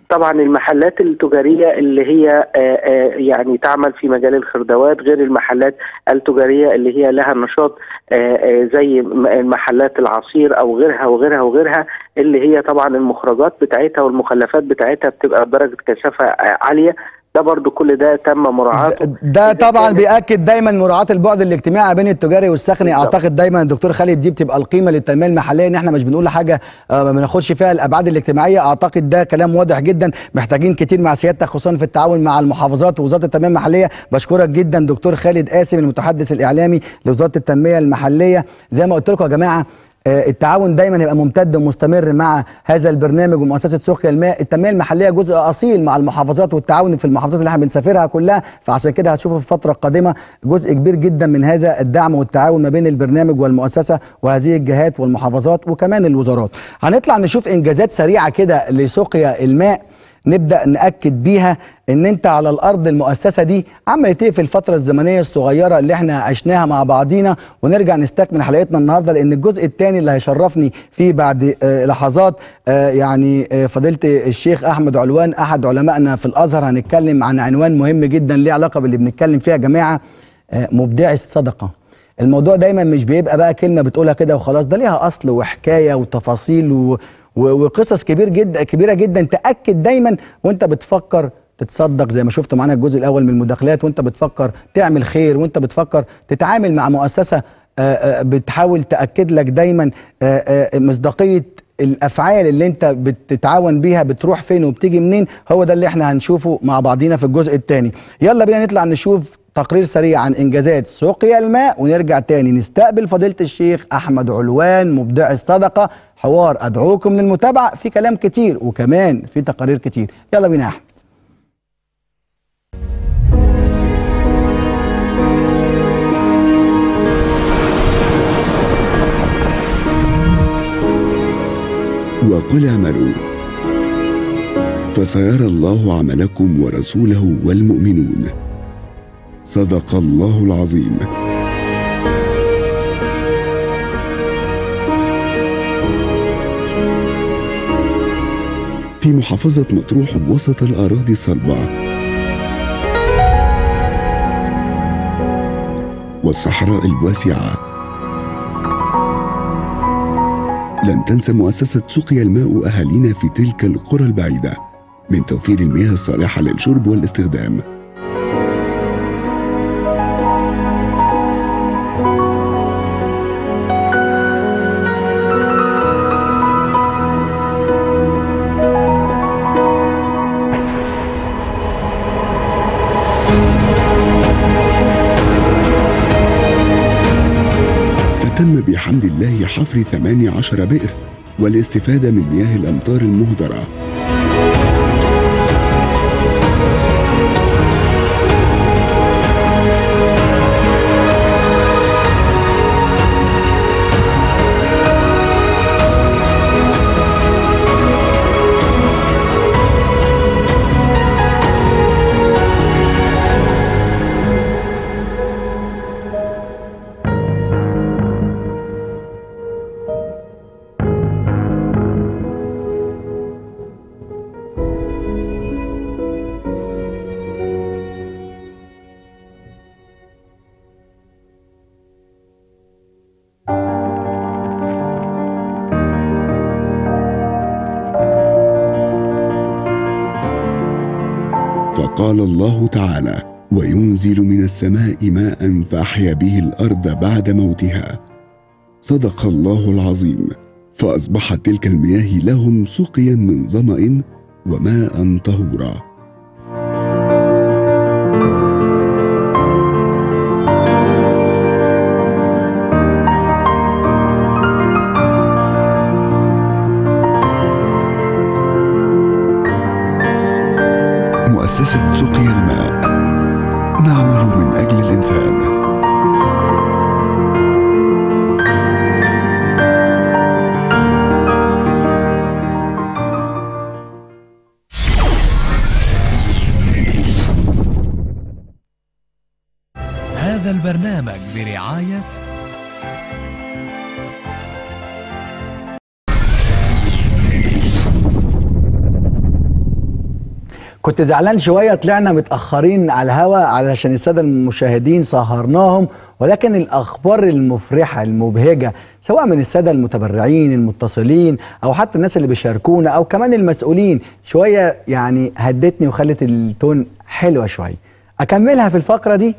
طبعا المحلات التجاريه اللي هي آه، آه، يعني تعمل في مجال الخردوات غير المحلات التجاريه اللي هي لها نشاط آه، آه، زي م- المحلات العصير او غيرها وغيرها وغيرها اللي هي طبعا المخرجات بتاعتها والمخلفات بتاعتها بتبقى بدرجه كثافه آه، عاليه ده برضو كل ده تم مراعاته ده طبعا بياكد دايما مراعاه البعد الاجتماعي بين التجاري والسكني اعتقد دايما الدكتور خالد دي بتبقى القيمه للتنميه المحليه ان احنا مش بنقول حاجه آه، ما بناخدش فيها الابعاد الاجتماعيه اعتقد ده كلام واضح جدا محتاجين كتير مع سيادتك خصوصا في التعاون مع المحافظات ووزاره التنميه المحليه بشكرك جدا دكتور خالد قاسم المتحدث الاعلامي لوزاره التنميه المحليه زي ما قلت لكم يا جماعه آه، التعاون دايما يبقى ممتد ومستمر مع هذا البرنامج ومؤسسه سقيا الماء التنميه المحليه جزء اصيل مع المحافظات والتعاون في المحافظات اللي احنا بنسافرها كلها فعشان كده هتشوفوا في الفتره القادمه جزء كبير جدا من هذا الدعم والتعاون ما بين البرنامج والمؤسسه وهذه الجهات والمحافظات وكمان الوزارات هنطلع نشوف انجازات سريعه كده لسقيا الماء نبدا ناكد بيها ان انت على الارض المؤسسه دي عملت ايه في الفتره الزمنيه الصغيره اللي احنا عشناها مع بعضينا ونرجع نستكمل حلقتنا النهارده لان الجزء الثاني اللي هيشرفني فيه بعد آه، لحظات آه، يعني آه، فضيله الشيخ احمد علوان احد علمائنا في الازهر هنتكلم عن عنوان مهم جدا ليه علاقه باللي بنتكلم فيها يا جماعه آه، مبدعي الصدقه الموضوع دايما مش بيبقى بقى كلمه بتقولها كده وخلاص ده ليها اصل وحكايه وتفاصيل و... و... وقصص كبير جدا كبيره جدا تاكد دايما وانت بتفكر تتصدق زي ما شفت معانا الجزء الاول من المداخلات وانت بتفكر تعمل خير وانت بتفكر تتعامل مع مؤسسه آه، آه، بتحاول تاكد لك دايما آه، آه، مصداقيه الافعال اللي انت بتتعاون بيها بتروح فين وبتيجي منين هو ده اللي احنا هنشوفه مع بعضينا في الجزء الثاني يلا بينا نطلع نشوف تقرير سريع عن انجازات سقيا الماء ونرجع تاني نستقبل فضيله الشيخ احمد علوان مبدع الصدقه حوار ادعوكم للمتابعه في كلام كتير وكمان في تقارير كتير يلا بينا يا احمد وقل اعملوا فسيرى الله عملكم ورسوله والمؤمنون صدق الله العظيم في محافظة مطروح وسط الأراضي الصلبة والصحراء الواسعة لن تنسى مؤسسة سقيا الماء أهالينا في تلك القرى البعيدة من توفير المياه الصالحة للشرب والاستخدام فتم بحمد الله حفر 18 بئر والاستفادة من مياه الأمطار المهدرة فقال الله تعالى وينزل من السماء ماء فأحيا به الأرض بعد موتها صدق الله العظيم فأصبحت تلك المياه لهم سقيا من ظمأ وماء طهورا مؤسسة سقيا الماء نعمل من أجل الإنسان هذا البرنامج برعاية كنت زعلان شويه طلعنا متاخرين على الهوا علشان الساده المشاهدين سهرناهم ولكن الاخبار المفرحه المبهجه سواء من الساده المتبرعين المتصلين او حتى الناس اللي بيشاركونا او كمان المسؤولين شويه يعني هدتني وخلت التون حلوه شويه اكملها في الفقره دي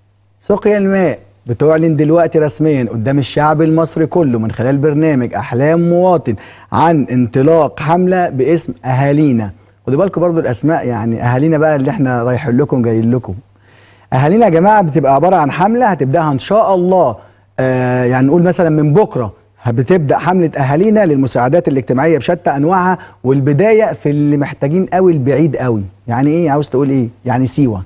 سقيا الماء بتعلن دلوقتي رسميا قدام الشعب المصري كله من خلال برنامج احلام مواطن عن انطلاق حمله باسم اهالينا خدوا بالكم برضو الاسماء يعني اهالينا بقى اللي احنا رايحين لكم جايين لكم اهالينا يا جماعه بتبقى عباره عن حمله هتبداها ان شاء الله آه يعني نقول مثلا من بكره بتبدا حمله اهالينا للمساعدات الاجتماعيه بشتى انواعها والبدايه في اللي محتاجين قوي البعيد قوي يعني ايه عاوز تقول ايه يعني سيوه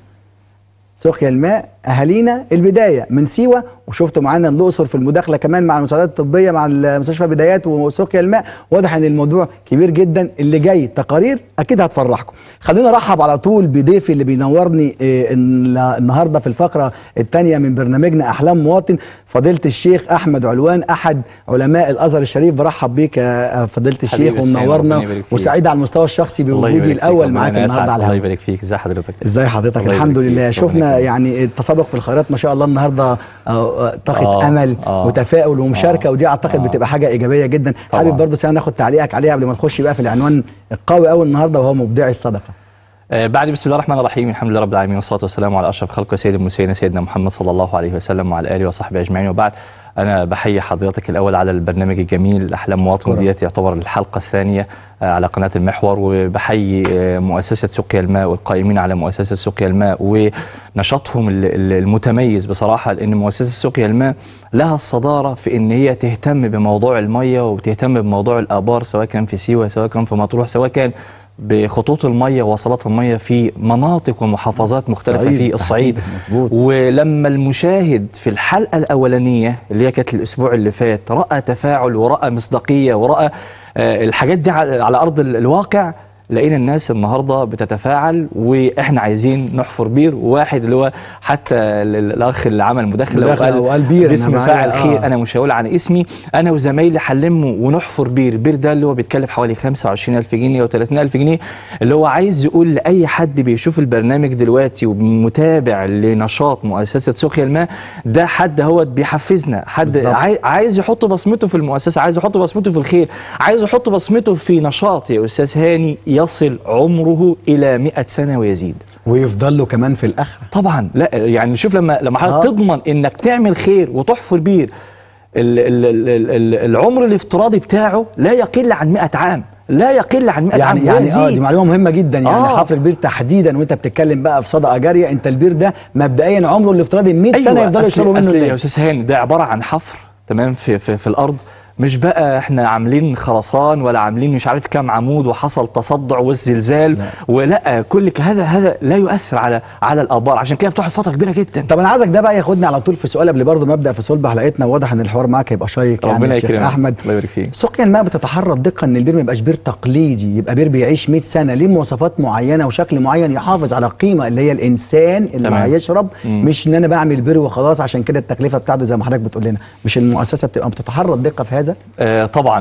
سقيا الماء اهالينا البدايه من سيوه وشفتوا معانا الاقصر في المداخله كمان مع المساعدات الطبيه مع مستشفى بدايات وسقيا الماء واضح ان الموضوع كبير جدا اللي جاي تقارير اكيد هتفرحكم خلينا ارحب على طول بضيفي اللي بينورني آه، الن- النهارده في الفقره الثانيه من برنامجنا احلام مواطن فضيله الشيخ احمد علوان احد علماء الازهر الشريف برحب بيك يا فضيله الشيخ حبيبي حسين، ربنا ومنورنا يبارك فيك. وسعيد على المستوى الشخصي الله بوجودي يبارك فيك، الاول ربنا معاك يسعدك. النهارده على الله الهواء يبارك فيك ازي حضرتك ازاي حضرتك الله الحمد يبارك لله فيك، ربنا شفنا يكرمك. يعني التسابق في الخيرات ما شاء الله النهارده آه، آه، طاقه آه، امل آه. وتفاؤل ومشاركه ودي اعتقد بتبقى حاجه ايجابيه جدا طبعاً. حابب برضه سنة ناخد تعليقك عليها قبل ما نخش بقى في العنوان القوي قوي النهارده وهو مبدعي الصدقه آه، بعد بسم الله الرحمن الرحيم الحمد لله رب العالمين والصلاه والسلام على اشرف خلق سيد المرسلين سيدنا محمد صلى الله عليه وسلم وعلى اله وصحبه اجمعين وبعد انا بحيي حضرتك الاول على البرنامج الجميل احلام مواطن شكراً. ديت يعتبر الحلقه الثانيه آه، على قناه المحور وبحيي آه، مؤسسه سقيا الماء والقائمين على مؤسسه سقيا الماء ونشاطهم ال- ال- المتميز بصراحه لان مؤسسه سقيا الماء لها الصداره في ان هي تهتم بموضوع الميه وبتهتم بموضوع الابار سواء كان في سيوه سواء كان في مطروح سواء كان بخطوط الميه ووصلات الميه في مناطق ومحافظات مختلفه الصعيد في الصعيد بالتحديد، مظبوط. ولما المشاهد في الحلقه الاولانيه اللي هي كانت الاسبوع اللي فات راى تفاعل وراى مصداقيه وراى آه، الحاجات دي على على ارض ال- الواقع لقينا الناس النهارده بتتفاعل واحنا عايزين نحفر بير واحد اللي هو حتى ال- ال- الاخ اللي عمل مداخله مداخلة وقال بير، أنا باسم معايا، فاعل خير آه. انا مش هقول عن اسمي انا وزمايلي حلمه ونحفر بير البير ده اللي هو بيتكلف حوالي 25000 جنيه او 30000 جنيه اللي هو عايز يقول لاي حد بيشوف البرنامج دلوقتي ومتابع لنشاط مؤسسه سقيا الماء ده حد هو بيحفزنا حد بالظبط. عاي- عايز يحط بصمته في المؤسسه عايز يحط بصمته في الخير عايز يحط بصمته في نشاط يا استاذ هاني يصل عمره الى 100 سنه ويزيد ويفضل له كمان في الاخره طبعا لا يعني شوف لما لما آه. حضرتك تضمن انك تعمل خير وتحفر بير ال ال ال ال ال العمر الافتراضي بتاعه لا يقل عن 100 عام لا يقل عن 100 عام يعني يعني اه ويزيد. دي معلومه مهمه جدا يعني آه. حفر البير تحديدا وانت بتتكلم بقى في صدقه جاريه انت البير ده مبدئيا عمره الافتراضي 100 سنه يفضلوا أصل- يشربوا منه أصل يا الناس. استاذ هاني ده عباره عن حفر تمام في في, في الارض مش بقى احنا عاملين خرسان ولا عاملين مش عارف كام عمود وحصل تصدع والزلزال ولا كل ك- هذا هذا لا يؤثر على على الابار عشان كده بتقعد فتره كبيره جدا طب انا عايزك ده بقى ياخدني على طول في سؤال قبل برضه ما ابدا في صلب حلقتنا واضح ان الحوار معاك هيبقى شيق يعني ربنا يا شيخ يكرمك احمد الله يبارك فيك سقيا الماء بتتحرى الدقه ان البير ما يبقاش بير تقليدي يبقى بير بيعيش 100 سنه ليه مواصفات معينه وشكل معين يحافظ على قيمه اللي هي الانسان اللي تمام. هيشرب مم. مش ان انا بعمل بير وخلاص عشان كده التكلفه بتاعته زي ما حضرتك بتقول لنا مش المؤسسه بتبقى بتتحرى الدقه في هذا آه طبعا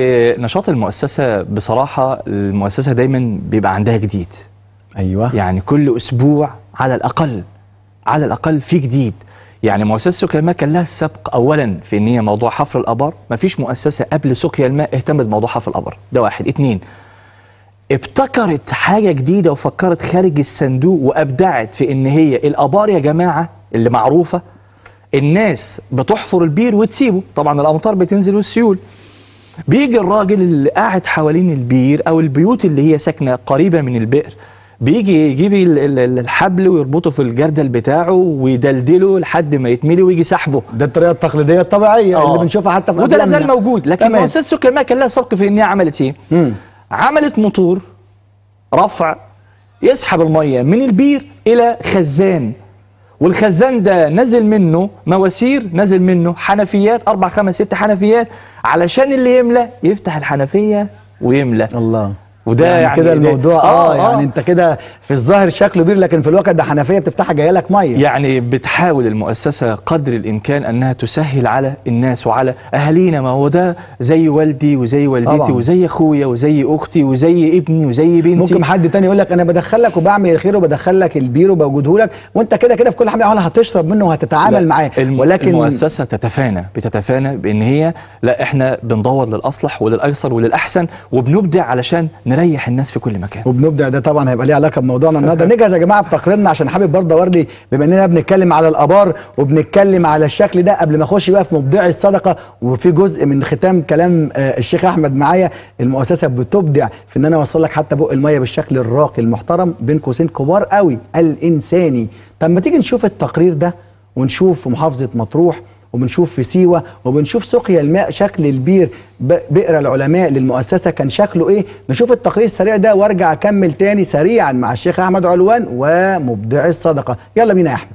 ونشاط المؤسسه بصراحه المؤسسه دايما بيبقى عندها جديد ايوه يعني كل اسبوع على الاقل على الاقل في جديد يعني مؤسسه سقيا الماء كان لها السبق اولا في ان هي موضوع حفر الابار مفيش مؤسسه قبل سقيا الماء اهتمت بموضوع حفر الابار ده واحد اتنين ابتكرت حاجه جديده وفكرت خارج الصندوق وابدعت في ان هي الابار يا جماعه اللي معروفه الناس بتحفر البير وتسيبه طبعا الامطار بتنزل والسيول بيجي الراجل اللي قاعد حوالين البير او البيوت اللي هي ساكنه قريبه من البئر بيجي يجيب ال- ال- ال- الحبل ويربطه في الجردل بتاعه ويدلدله لحد ما يتملي ويجي سحبه ده الطريقه التقليديه الطبيعيه اللي بنشوفها حتى في وده لا زال أفلامنا. موجود لكن تمام. مؤسسه سكر الماء كان لها سبق في ان هي عملت ايه؟ عملت موتور رفع يسحب الميه من البير الى خزان والخزان ده نزل منه مواسير نزل منه حنفيات اربع خمس ست حنفيات علشان اللي يملى يفتح الحنفيه ويملى الله وده يعني, يعني كده ده- الموضوع اه, آه، يعني آه. انت كده في الظاهر شكله كبير لكن في الواقع ده حنفيه بتفتحها جايه لك ميه يعني بتحاول المؤسسة قدر الإمكان أنها تسهل على الناس وعلى أهالينا ما هو ده زي والدي وزي والدتي طبعاً. وزي أخويا وزي أختي وزي ابني وزي بنتي ممكن حد تاني يقول لك انا بدخلك وبعمل الخير وبدخل لك البير وبوجوده لك وانت كده كده في كل حاجه ولا هتشرب منه وهتتعامل لا، معاه الم... ولكن المؤسسة تتفانى بتتفانى بأن هي لا إحنا بندور للأصلح وللأيسر وللأحسن وبنبدع علشان نريح الناس في كل مكان وبنبدا ده طبعا هيبقى ليه علاقه بموضوعنا النهارده نجهز يا جماعه بتقريرنا عشان حابب برضه اوري بما اننا بنتكلم على الابار وبنتكلم على الشكل ده قبل ما اخش بقى في مبدعي الصدقه وفي جزء من ختام كلام آه، الشيخ احمد معايا المؤسسه بتبدع في ان انا اوصل لك حتى بق الميه بالشكل الراقي المحترم بين قوسين كبار قوي الانساني طب ما تيجي نشوف التقرير ده ونشوف في محافظه مطروح وبنشوف في سيوه وبنشوف سقيا الماء شكل البير ب- بئر العلماء للمؤسسه كان شكله ايه نشوف التقرير السريع ده وارجع اكمل تاني سريعا مع الشيخ احمد علوان ومبدعي الصدقه يلا بينا يا احمد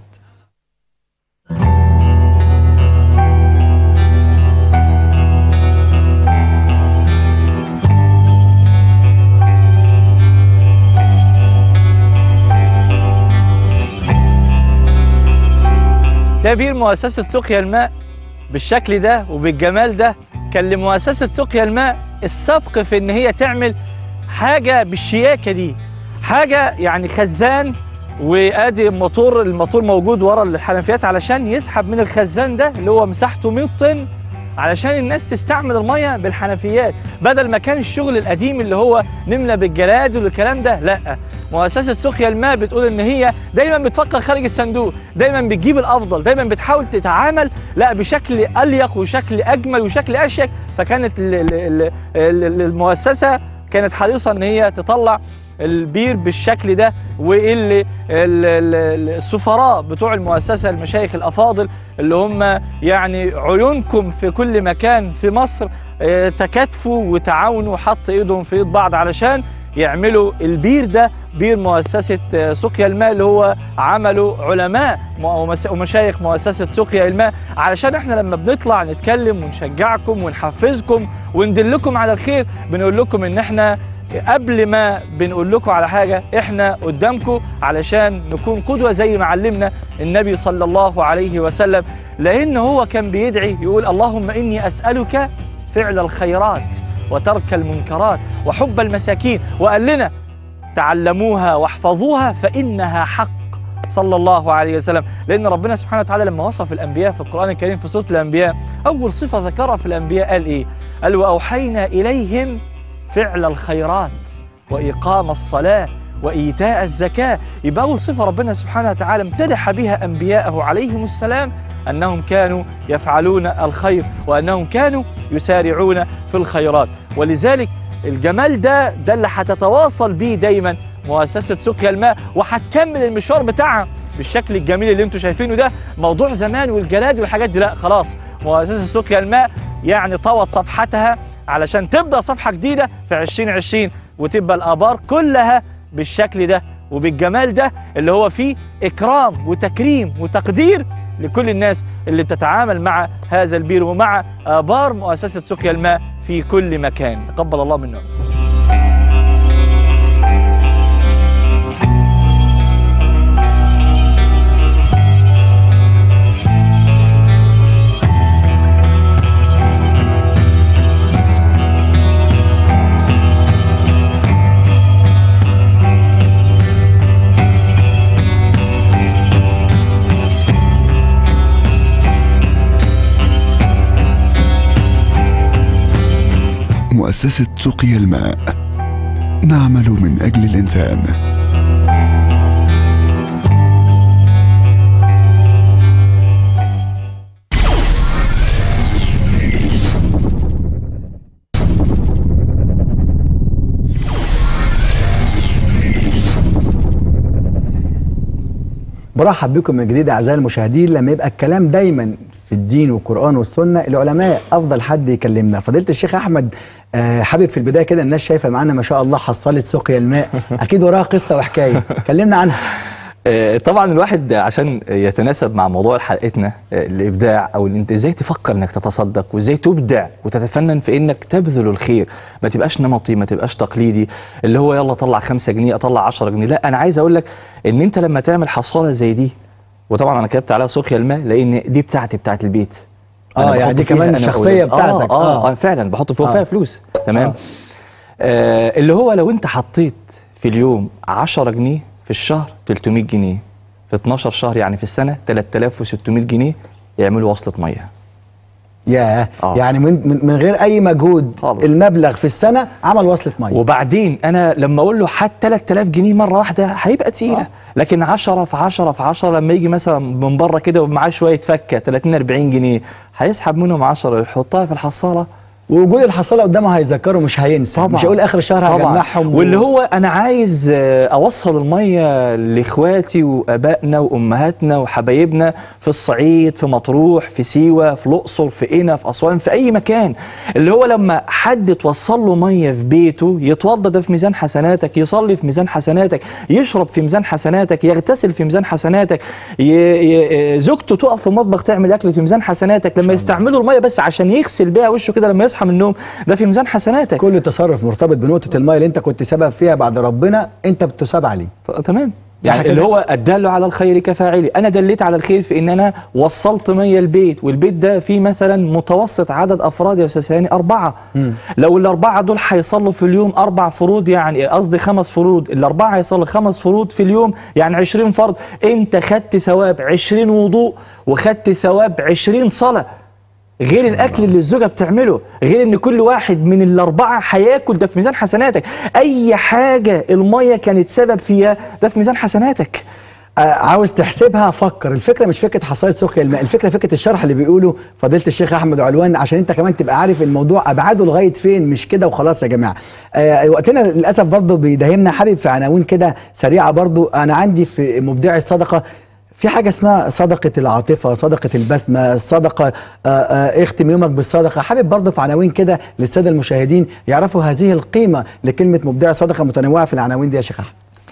ده بير مؤسسة سقيا الماء بالشكل ده وبالجمال ده كان لمؤسسة سقيا الماء السبق في ان هي تعمل حاجة بالشياكة دي حاجة يعني خزان وادي الموتور الموتور موجود ورا الحنفيات علشان يسحب من الخزان ده اللي هو مساحته 100 طن علشان الناس تستعمل الميه بالحنفيات بدل ما كان الشغل القديم اللي هو نملى بالجلاد والكلام ده لا مؤسسه سقيا الماء بتقول ان هي دايما بتفكر خارج الصندوق دايما بتجيب الافضل دايما بتحاول تتعامل لا بشكل اليق وشكل اجمل وشكل اشيك فكانت ال- ال- ال- ال- المؤسسه كانت حريصه ان هي تطلع البير بالشكل ده واللي ال- ال- السفراء بتوع المؤسسه المشايخ الافاضل اللي هم يعني عيونكم في كل مكان في مصر آه، تكاتفوا وتعاونوا حط ايدهم في ايد بعض علشان يعملوا البير ده بير مؤسسة آه، سقيا الماء اللي هو عمله علماء م- ومس- ومشايخ مؤسسة سقيا الماء علشان احنا لما بنطلع نتكلم ونشجعكم ونحفزكم وندلكم على الخير بنقول لكم ان احنا قبل ما بنقول لكم على حاجة احنا قدامكم علشان نكون قدوة زي ما علمنا النبي صلى الله عليه وسلم لأن هو كان بيدعي يقول اللهم إني أسألك فعل الخيرات وترك المنكرات وحب المساكين وقال لنا تعلموها واحفظوها فإنها حق صلى الله عليه وسلم لأن ربنا سبحانه وتعالى لما وصف الأنبياء في القرآن الكريم في سورة الأنبياء أول صفة ذكرها في الأنبياء قال إيه قال وأوحينا إليهم فعل الخيرات وإقام الصلاة وإيتاء الزكاة يبقى أول صفة ربنا سبحانه وتعالى امتدح بها أنبياءه عليهم السلام أنهم كانوا يفعلون الخير وأنهم كانوا يسارعون في الخيرات ولذلك الجمال ده ده اللي هتتواصل بيه دايما مؤسسة سقيا الماء وهتكمل المشوار بتاعها بالشكل الجميل اللي انتم شايفينه ده موضوع زمان والجلاد والحاجات دي لا خلاص مؤسسة سقيا الماء يعني طوت صفحتها علشان تبدأ صفحة جديدة في 2020 وتبقى الآبار كلها بالشكل ده وبالجمال ده اللي هو فيه إكرام وتكريم وتقدير لكل الناس اللي بتتعامل مع هذا البير ومع آبار مؤسسة سقيا الماء في كل مكان تقبل الله منا مؤسسة سقيا الماء نعمل من أجل الإنسان برحب بكم من جديد اعزائي المشاهدين لما يبقى الكلام دايما في الدين والقران والسنه العلماء افضل حد يكلمنا فضيله الشيخ احمد آه، حابب في البدايه كده الناس شايفه معانا ما شاء الله حصلت سقيا الماء اكيد وراها قصه وحكايه كلمنا عنها آه، طبعا الواحد عشان يتناسب مع موضوع حلقتنا آه، الابداع او ان انت ازاي تفكر انك تتصدق وازاي تبدع وتتفنن في انك تبذل الخير ما تبقاش نمطي ما تبقاش تقليدي اللي هو يلا طلع خمسة جنيه اطلع 10 جنيه لا انا عايز اقول لك ان انت لما تعمل حصاله زي دي وطبعا انا كتبت عليها سقيا الماء لان دي بتاعتي بتاعت البيت آه، أنا يعني بحط دي فيها كمان أنا الشخصية وأولادي. بتاعتك. اه آه. اه, آه فعلا بحط فيها آه. فيها فلوس تمام آه. آه اللي هو لو انت حطيت في اليوم 10 جنيه في الشهر 300 جنيه في 12 شهر يعني في السنه 3600 جنيه يعملوا وصله ميه ياه آه. يعني من, من, من غير اي مجهود خالص. المبلغ في السنه عمل وصله ميه وبعدين انا لما اقول له حتى 3000 جنيه مره واحده هيبقى تقيله آه. لكن 10 في 10 في 10 لما يجي مثلا من بره كده ومعاه شويه فكه 30 40 جنيه هيسحب منهم 10 يحطها في الحصاله ووجود الحصاله قدامه هيذكره مش هينسى طبعا مش هيقول اخر الشهر طبعا. هجمعهم واللي هو انا عايز آه، اوصل الميه لاخواتي وابائنا وامهاتنا وحبايبنا في الصعيد في مطروح في سيوه في الاقصر في قنا في اسوان في اي مكان اللي هو لما حد توصل له ميه في بيته يتوضى ده في ميزان حسناتك يصلي في ميزان حسناتك يشرب في ميزان حسناتك يغتسل في ميزان حسناتك ي... ي... زوجته تقف في المطبخ تعمل اكل في ميزان حسناتك لما يستعملوا الميه بس عشان يغسل بيها وشه كده لما يصحى من النوم ده في ميزان حسناتك كل تصرف مرتبط بنقطه الميه اللي انت كنت سبب فيها بعد ربنا انت بتساب عليه تمام يعني اللي هو الدال على الخير كفاعله انا دليت على الخير في ان انا وصلت ميه البيت والبيت ده فيه مثلا متوسط عدد افراد يا استاذ هاني اربعه لو الاربعه دول هيصلوا في اليوم اربع فروض يعني قصدي خمس فروض الاربعه هيصلوا خمس فروض في اليوم يعني 20 فرض انت خدت ثواب 20 وضوء وخدت ثواب 20 صلاه غير الاكل اللي الزوجه بتعمله غير ان كل واحد من الاربعه هياكل ده في ميزان حسناتك اي حاجه الميه كانت سبب فيها ده في ميزان حسناتك آه، عاوز تحسبها فكر الفكره مش فكره حصاله سقيا الماء الفكره فكره الشرح اللي بيقوله فضيله الشيخ احمد علوان عشان انت كمان تبقى عارف الموضوع ابعاده لغايه فين مش كده وخلاص يا جماعه آه وقتنا للاسف برضه بيداهمنا حابب في عناوين كده سريعه برضه انا عندي في مبدعي الصدقه في حاجة اسمها صدقة العاطفة صدقة البسمة الصدقة آه، آه، اختم يومك بالصدقة حابب برضه في عناوين كده للسادة المشاهدين يعرفوا هذه القيمة لكلمة مبدع صدقة متنوعة في العناوين دي يا شيخ أحمد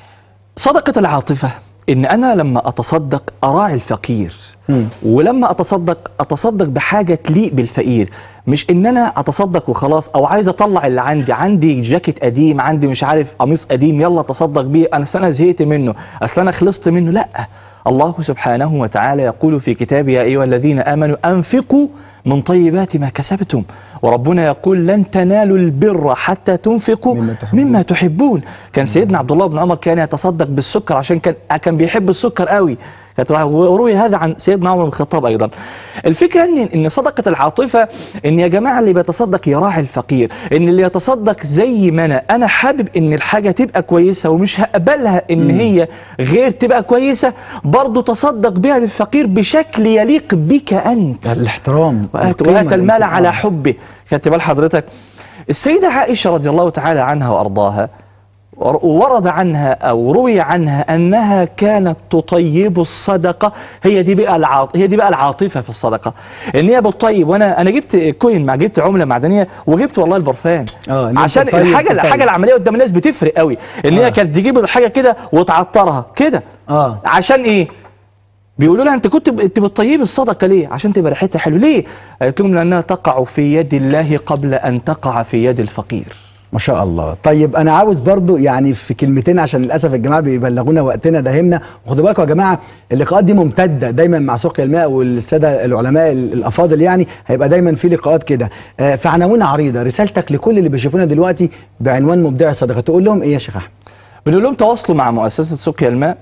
صدقه العاطفه ان انا لما اتصدق اراعي الفقير ولما اتصدق اتصدق بحاجه تليق بالفقير مش ان انا اتصدق وخلاص او عايز اطلع اللي عندي عندي جاكيت قديم عندي مش عارف قميص قديم يلا اتصدق بيه انا أصل انا زهقت منه اصل انا خلصت منه لا الله سبحانه وتعالى يقول في كتابه يا ايها الذين امنوا انفقوا من طيبات ما كسبتم وربنا يقول لن تنالوا البر حتى تنفقوا مما تحبون, مما تحبون. كان سيدنا عبد الله بن عمر كان يتصدق بالسكر عشان كان كان بيحب السكر قوي كانت- وروي هذا عن سيدنا عمر بن الخطاب ايضا الفكره ان ان صدقه العاطفه ان يا جماعه اللي بيتصدق يراعي الفقير ان اللي يتصدق زي ما انا انا حابب ان الحاجه تبقى كويسه ومش هقبلها ان هي غير تبقى كويسه برضه تصدق بها للفقير بشكل يليق بك انت الاحترام وآت, القيمة وآت المال الانفعال. على حبه خدت بال حضرتك السيدة عائشة رضي الله تعالى عنها وأرضاها ور- ورد عنها أو روي عنها أنها كانت تطيب الصدقة هي دي بقى العاط... هي دي بقى العاطفة في الصدقة إن هي بتطيب وأنا أنا جبت كوين مع جبت عملة معدنية وجبت والله البرفان اه إن أنت عشان تطيب- الحاجة تطيب. الحاجة العملية قدام الناس بتفرق قوي إن هي كانت تجيب الحاجة كده وتعطرها كده اه عشان إيه بيقولوا لها انت كنت ب- انت بتطيبي الصدقه ليه؟ عشان تبقى ريحتها حلو، ليه؟ قالت لهم لانها تقع في يد الله قبل ان تقع في يد الفقير. ما شاء الله طيب انا عاوز برضو يعني في كلمتين عشان للاسف الجماعه بيبلغونا وقتنا داهمنا وخدوا بالكم يا جماعه اللقاءات دي ممتده دايما مع سقيا الماء والساده العلماء ال- الافاضل يعني هيبقى دايما في لقاءات كده آه، في عناوين عريضه رسالتك لكل اللي بيشوفونا دلوقتي بعنوان مبدع الصدقه تقول لهم ايه يا شيخ احمد بنقول لهم تواصلوا مع مؤسسه سقيا الماء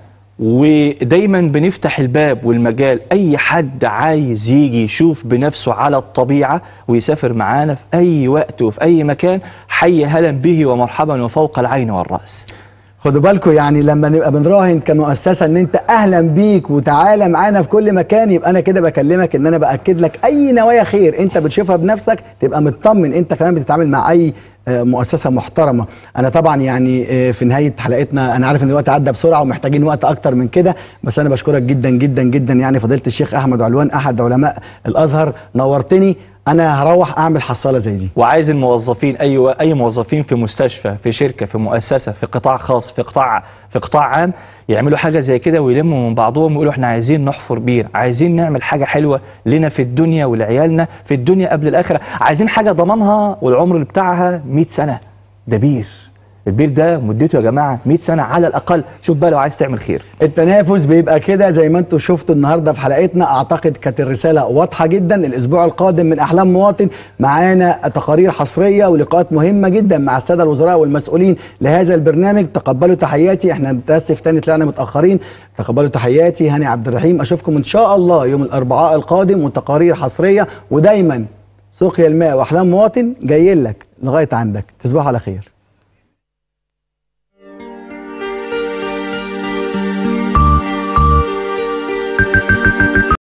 ودايما بنفتح الباب والمجال اي حد عايز يجي يشوف بنفسه على الطبيعه ويسافر معانا في اي وقت وفي اي مكان حي هلا به ومرحبا وفوق العين والراس. خدوا بالكم يعني لما نبقى بنراهن كمؤسسه ان انت اهلا بيك وتعالى معانا في كل مكان يبقى انا كده بكلمك ان انا باكد لك اي نوايا خير انت بتشوفها بنفسك تبقى مطمن انت كمان بتتعامل مع اي آه، مؤسسه محترمه انا طبعا يعني آه، في نهايه حلقتنا انا عارف ان الوقت عدى بسرعه ومحتاجين وقت اكتر من كده بس انا بشكرك جدا جدا جدا يعني فضيله الشيخ احمد علوان احد علماء الازهر نورتني انا هروح اعمل حصاله زي دي وعايز الموظفين اي اي موظفين في مستشفى في شركه في مؤسسه في قطاع خاص في قطاع في قطاع عام يعملوا حاجه زي كده ويلموا من بعضهم ويقولوا احنا عايزين نحفر بير عايزين نعمل حاجه حلوه لنا في الدنيا ولعيالنا في الدنيا قبل الاخره عايزين حاجه ضمانها والعمر بتاعها 100 سنه ده بير البير ده مدته يا جماعه 100 سنه على الاقل شوف بقى لو عايز تعمل خير التنافس بيبقى كده زي ما انتم شفتوا النهارده في حلقتنا اعتقد كانت الرساله واضحه جدا الاسبوع القادم من احلام مواطن معانا تقارير حصريه ولقاءات مهمه جدا مع الساده الوزراء والمسؤولين لهذا البرنامج تقبلوا تحياتي احنا متاسف تاني طلعنا متاخرين تقبلوا تحياتي هاني عبد الرحيم اشوفكم ان شاء الله يوم الاربعاء القادم وتقارير حصريه ودايما سقيا الماء واحلام مواطن جايين لك لغايه عندك تصبحوا على خير